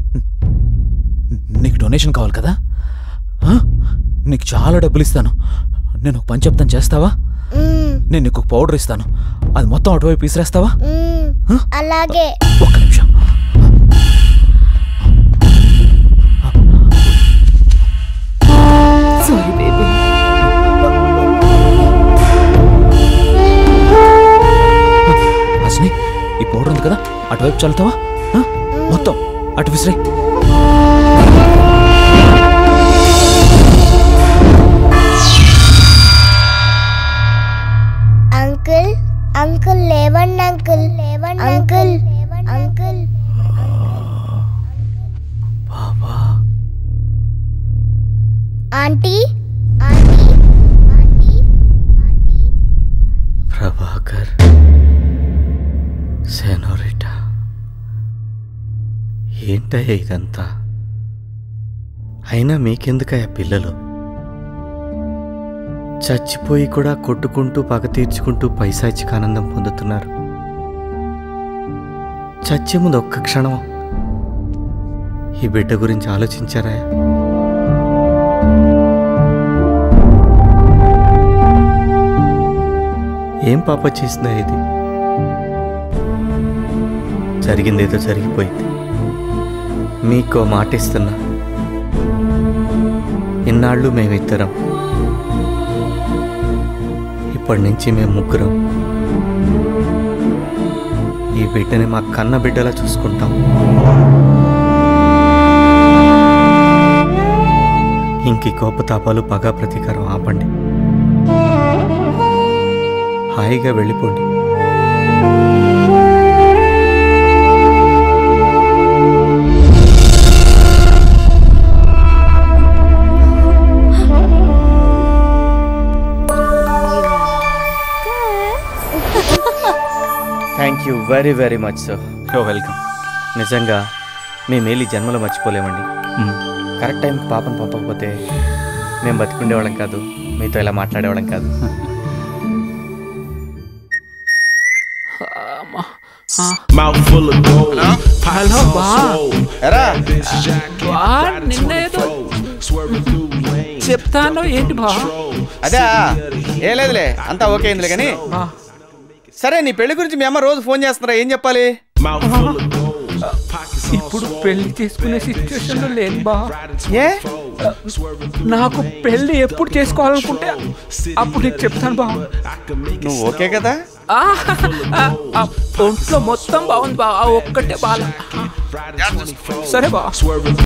నీకు డొనేషన్ కావాలి కదా ఆ? నీకు చాలా డబ్బులు ఇస్తాను నేను ఒక పని చెప్తాను చేస్తావా నేను నీకు ఒక పౌడర్ ఇస్తాను అది మొత్తం అటువైపు విసిరేస్తావా మ్మ్. అలాగే ఒక్క నిమిషం సారీ బేబీ హాస్ని ఈ పౌడర్ ఉంది కదా అటువైపు చల్లుతావా ఆ? మొత్తం అటు విసిరే అంకుల్ అంకుల్ లేవండి అంకుల్ లేవండి uncle uncle aunty aunty Prabhakar senorita ఏంటయ్యా ఇదంతా అయినా మీకెందుకయ్యా పిల్లలు చచ్చిపోయి కూడా కొట్టుకుంటూ పగ తీర్చుకుంటూ పైశాచిక ఆనందం పొందుతున్నారు చచ్చే ముందు ఒక్క క్షణం ఈ బిడ్డ గురించి ఆలోచించారా ఏం పాప చేసిందా ఇది జరిగిందేదో జరిగిపోయింది మీకు మాట ఇస్తున్నా ఇన్నాళ్ళు మేమిద్దరం ఇప్పటి నుంచి మేము ముగ్గురం ఈ బిడ్డని మా కన్న బిడ్డలా చూసుకుంటాం ఇంక ఈ కోపతాపాలు పగా ప్రతీకారం ఆపండి హాయిగా వెళ్ళిపోండి thank you very very much sir you're welcome నిజంగా మీ మేలు ఈ జన్మలో మర్చిపోలేమండి కరెక్ట్ టైంకి పాపను పంపకపోతే మేము బతికుండేవాళ్ళం కాదు మీతో ఇలా మాట్లాడేవాళ్ళం కాదు Mouth full of gold. Pockets Hello, all ba. swole. ఎరా Bitch jacket. బా నిన్నేదో Swerving through lanes. చెప్తాను ఏంటి బా అదే ఏ లేదులే అంతా ఓకే అయిందిలే కానీ సరే నీ పెళ్లి గురించి మీ అమ్మ రోజు ఫోన్ చేస్తున్నారా ఏం చెప్పాలి Mouth full of gold. ఇప్పుడు పెళ్లి చేసుకునే సిచ్యువేషన్ లో లేను బా ఏ నాకు పెళ్లి ఎప్పుడు చేసుకోవాలనుకుంటే అప్పుడు నీకు చెప్తాను బా నువ్వు ఓకే కదా ఆ, ఆ, ఆ, ఒంట్లో మొత్తం బాగుంది బా ఆ ఒక్కటే బాల సరే బా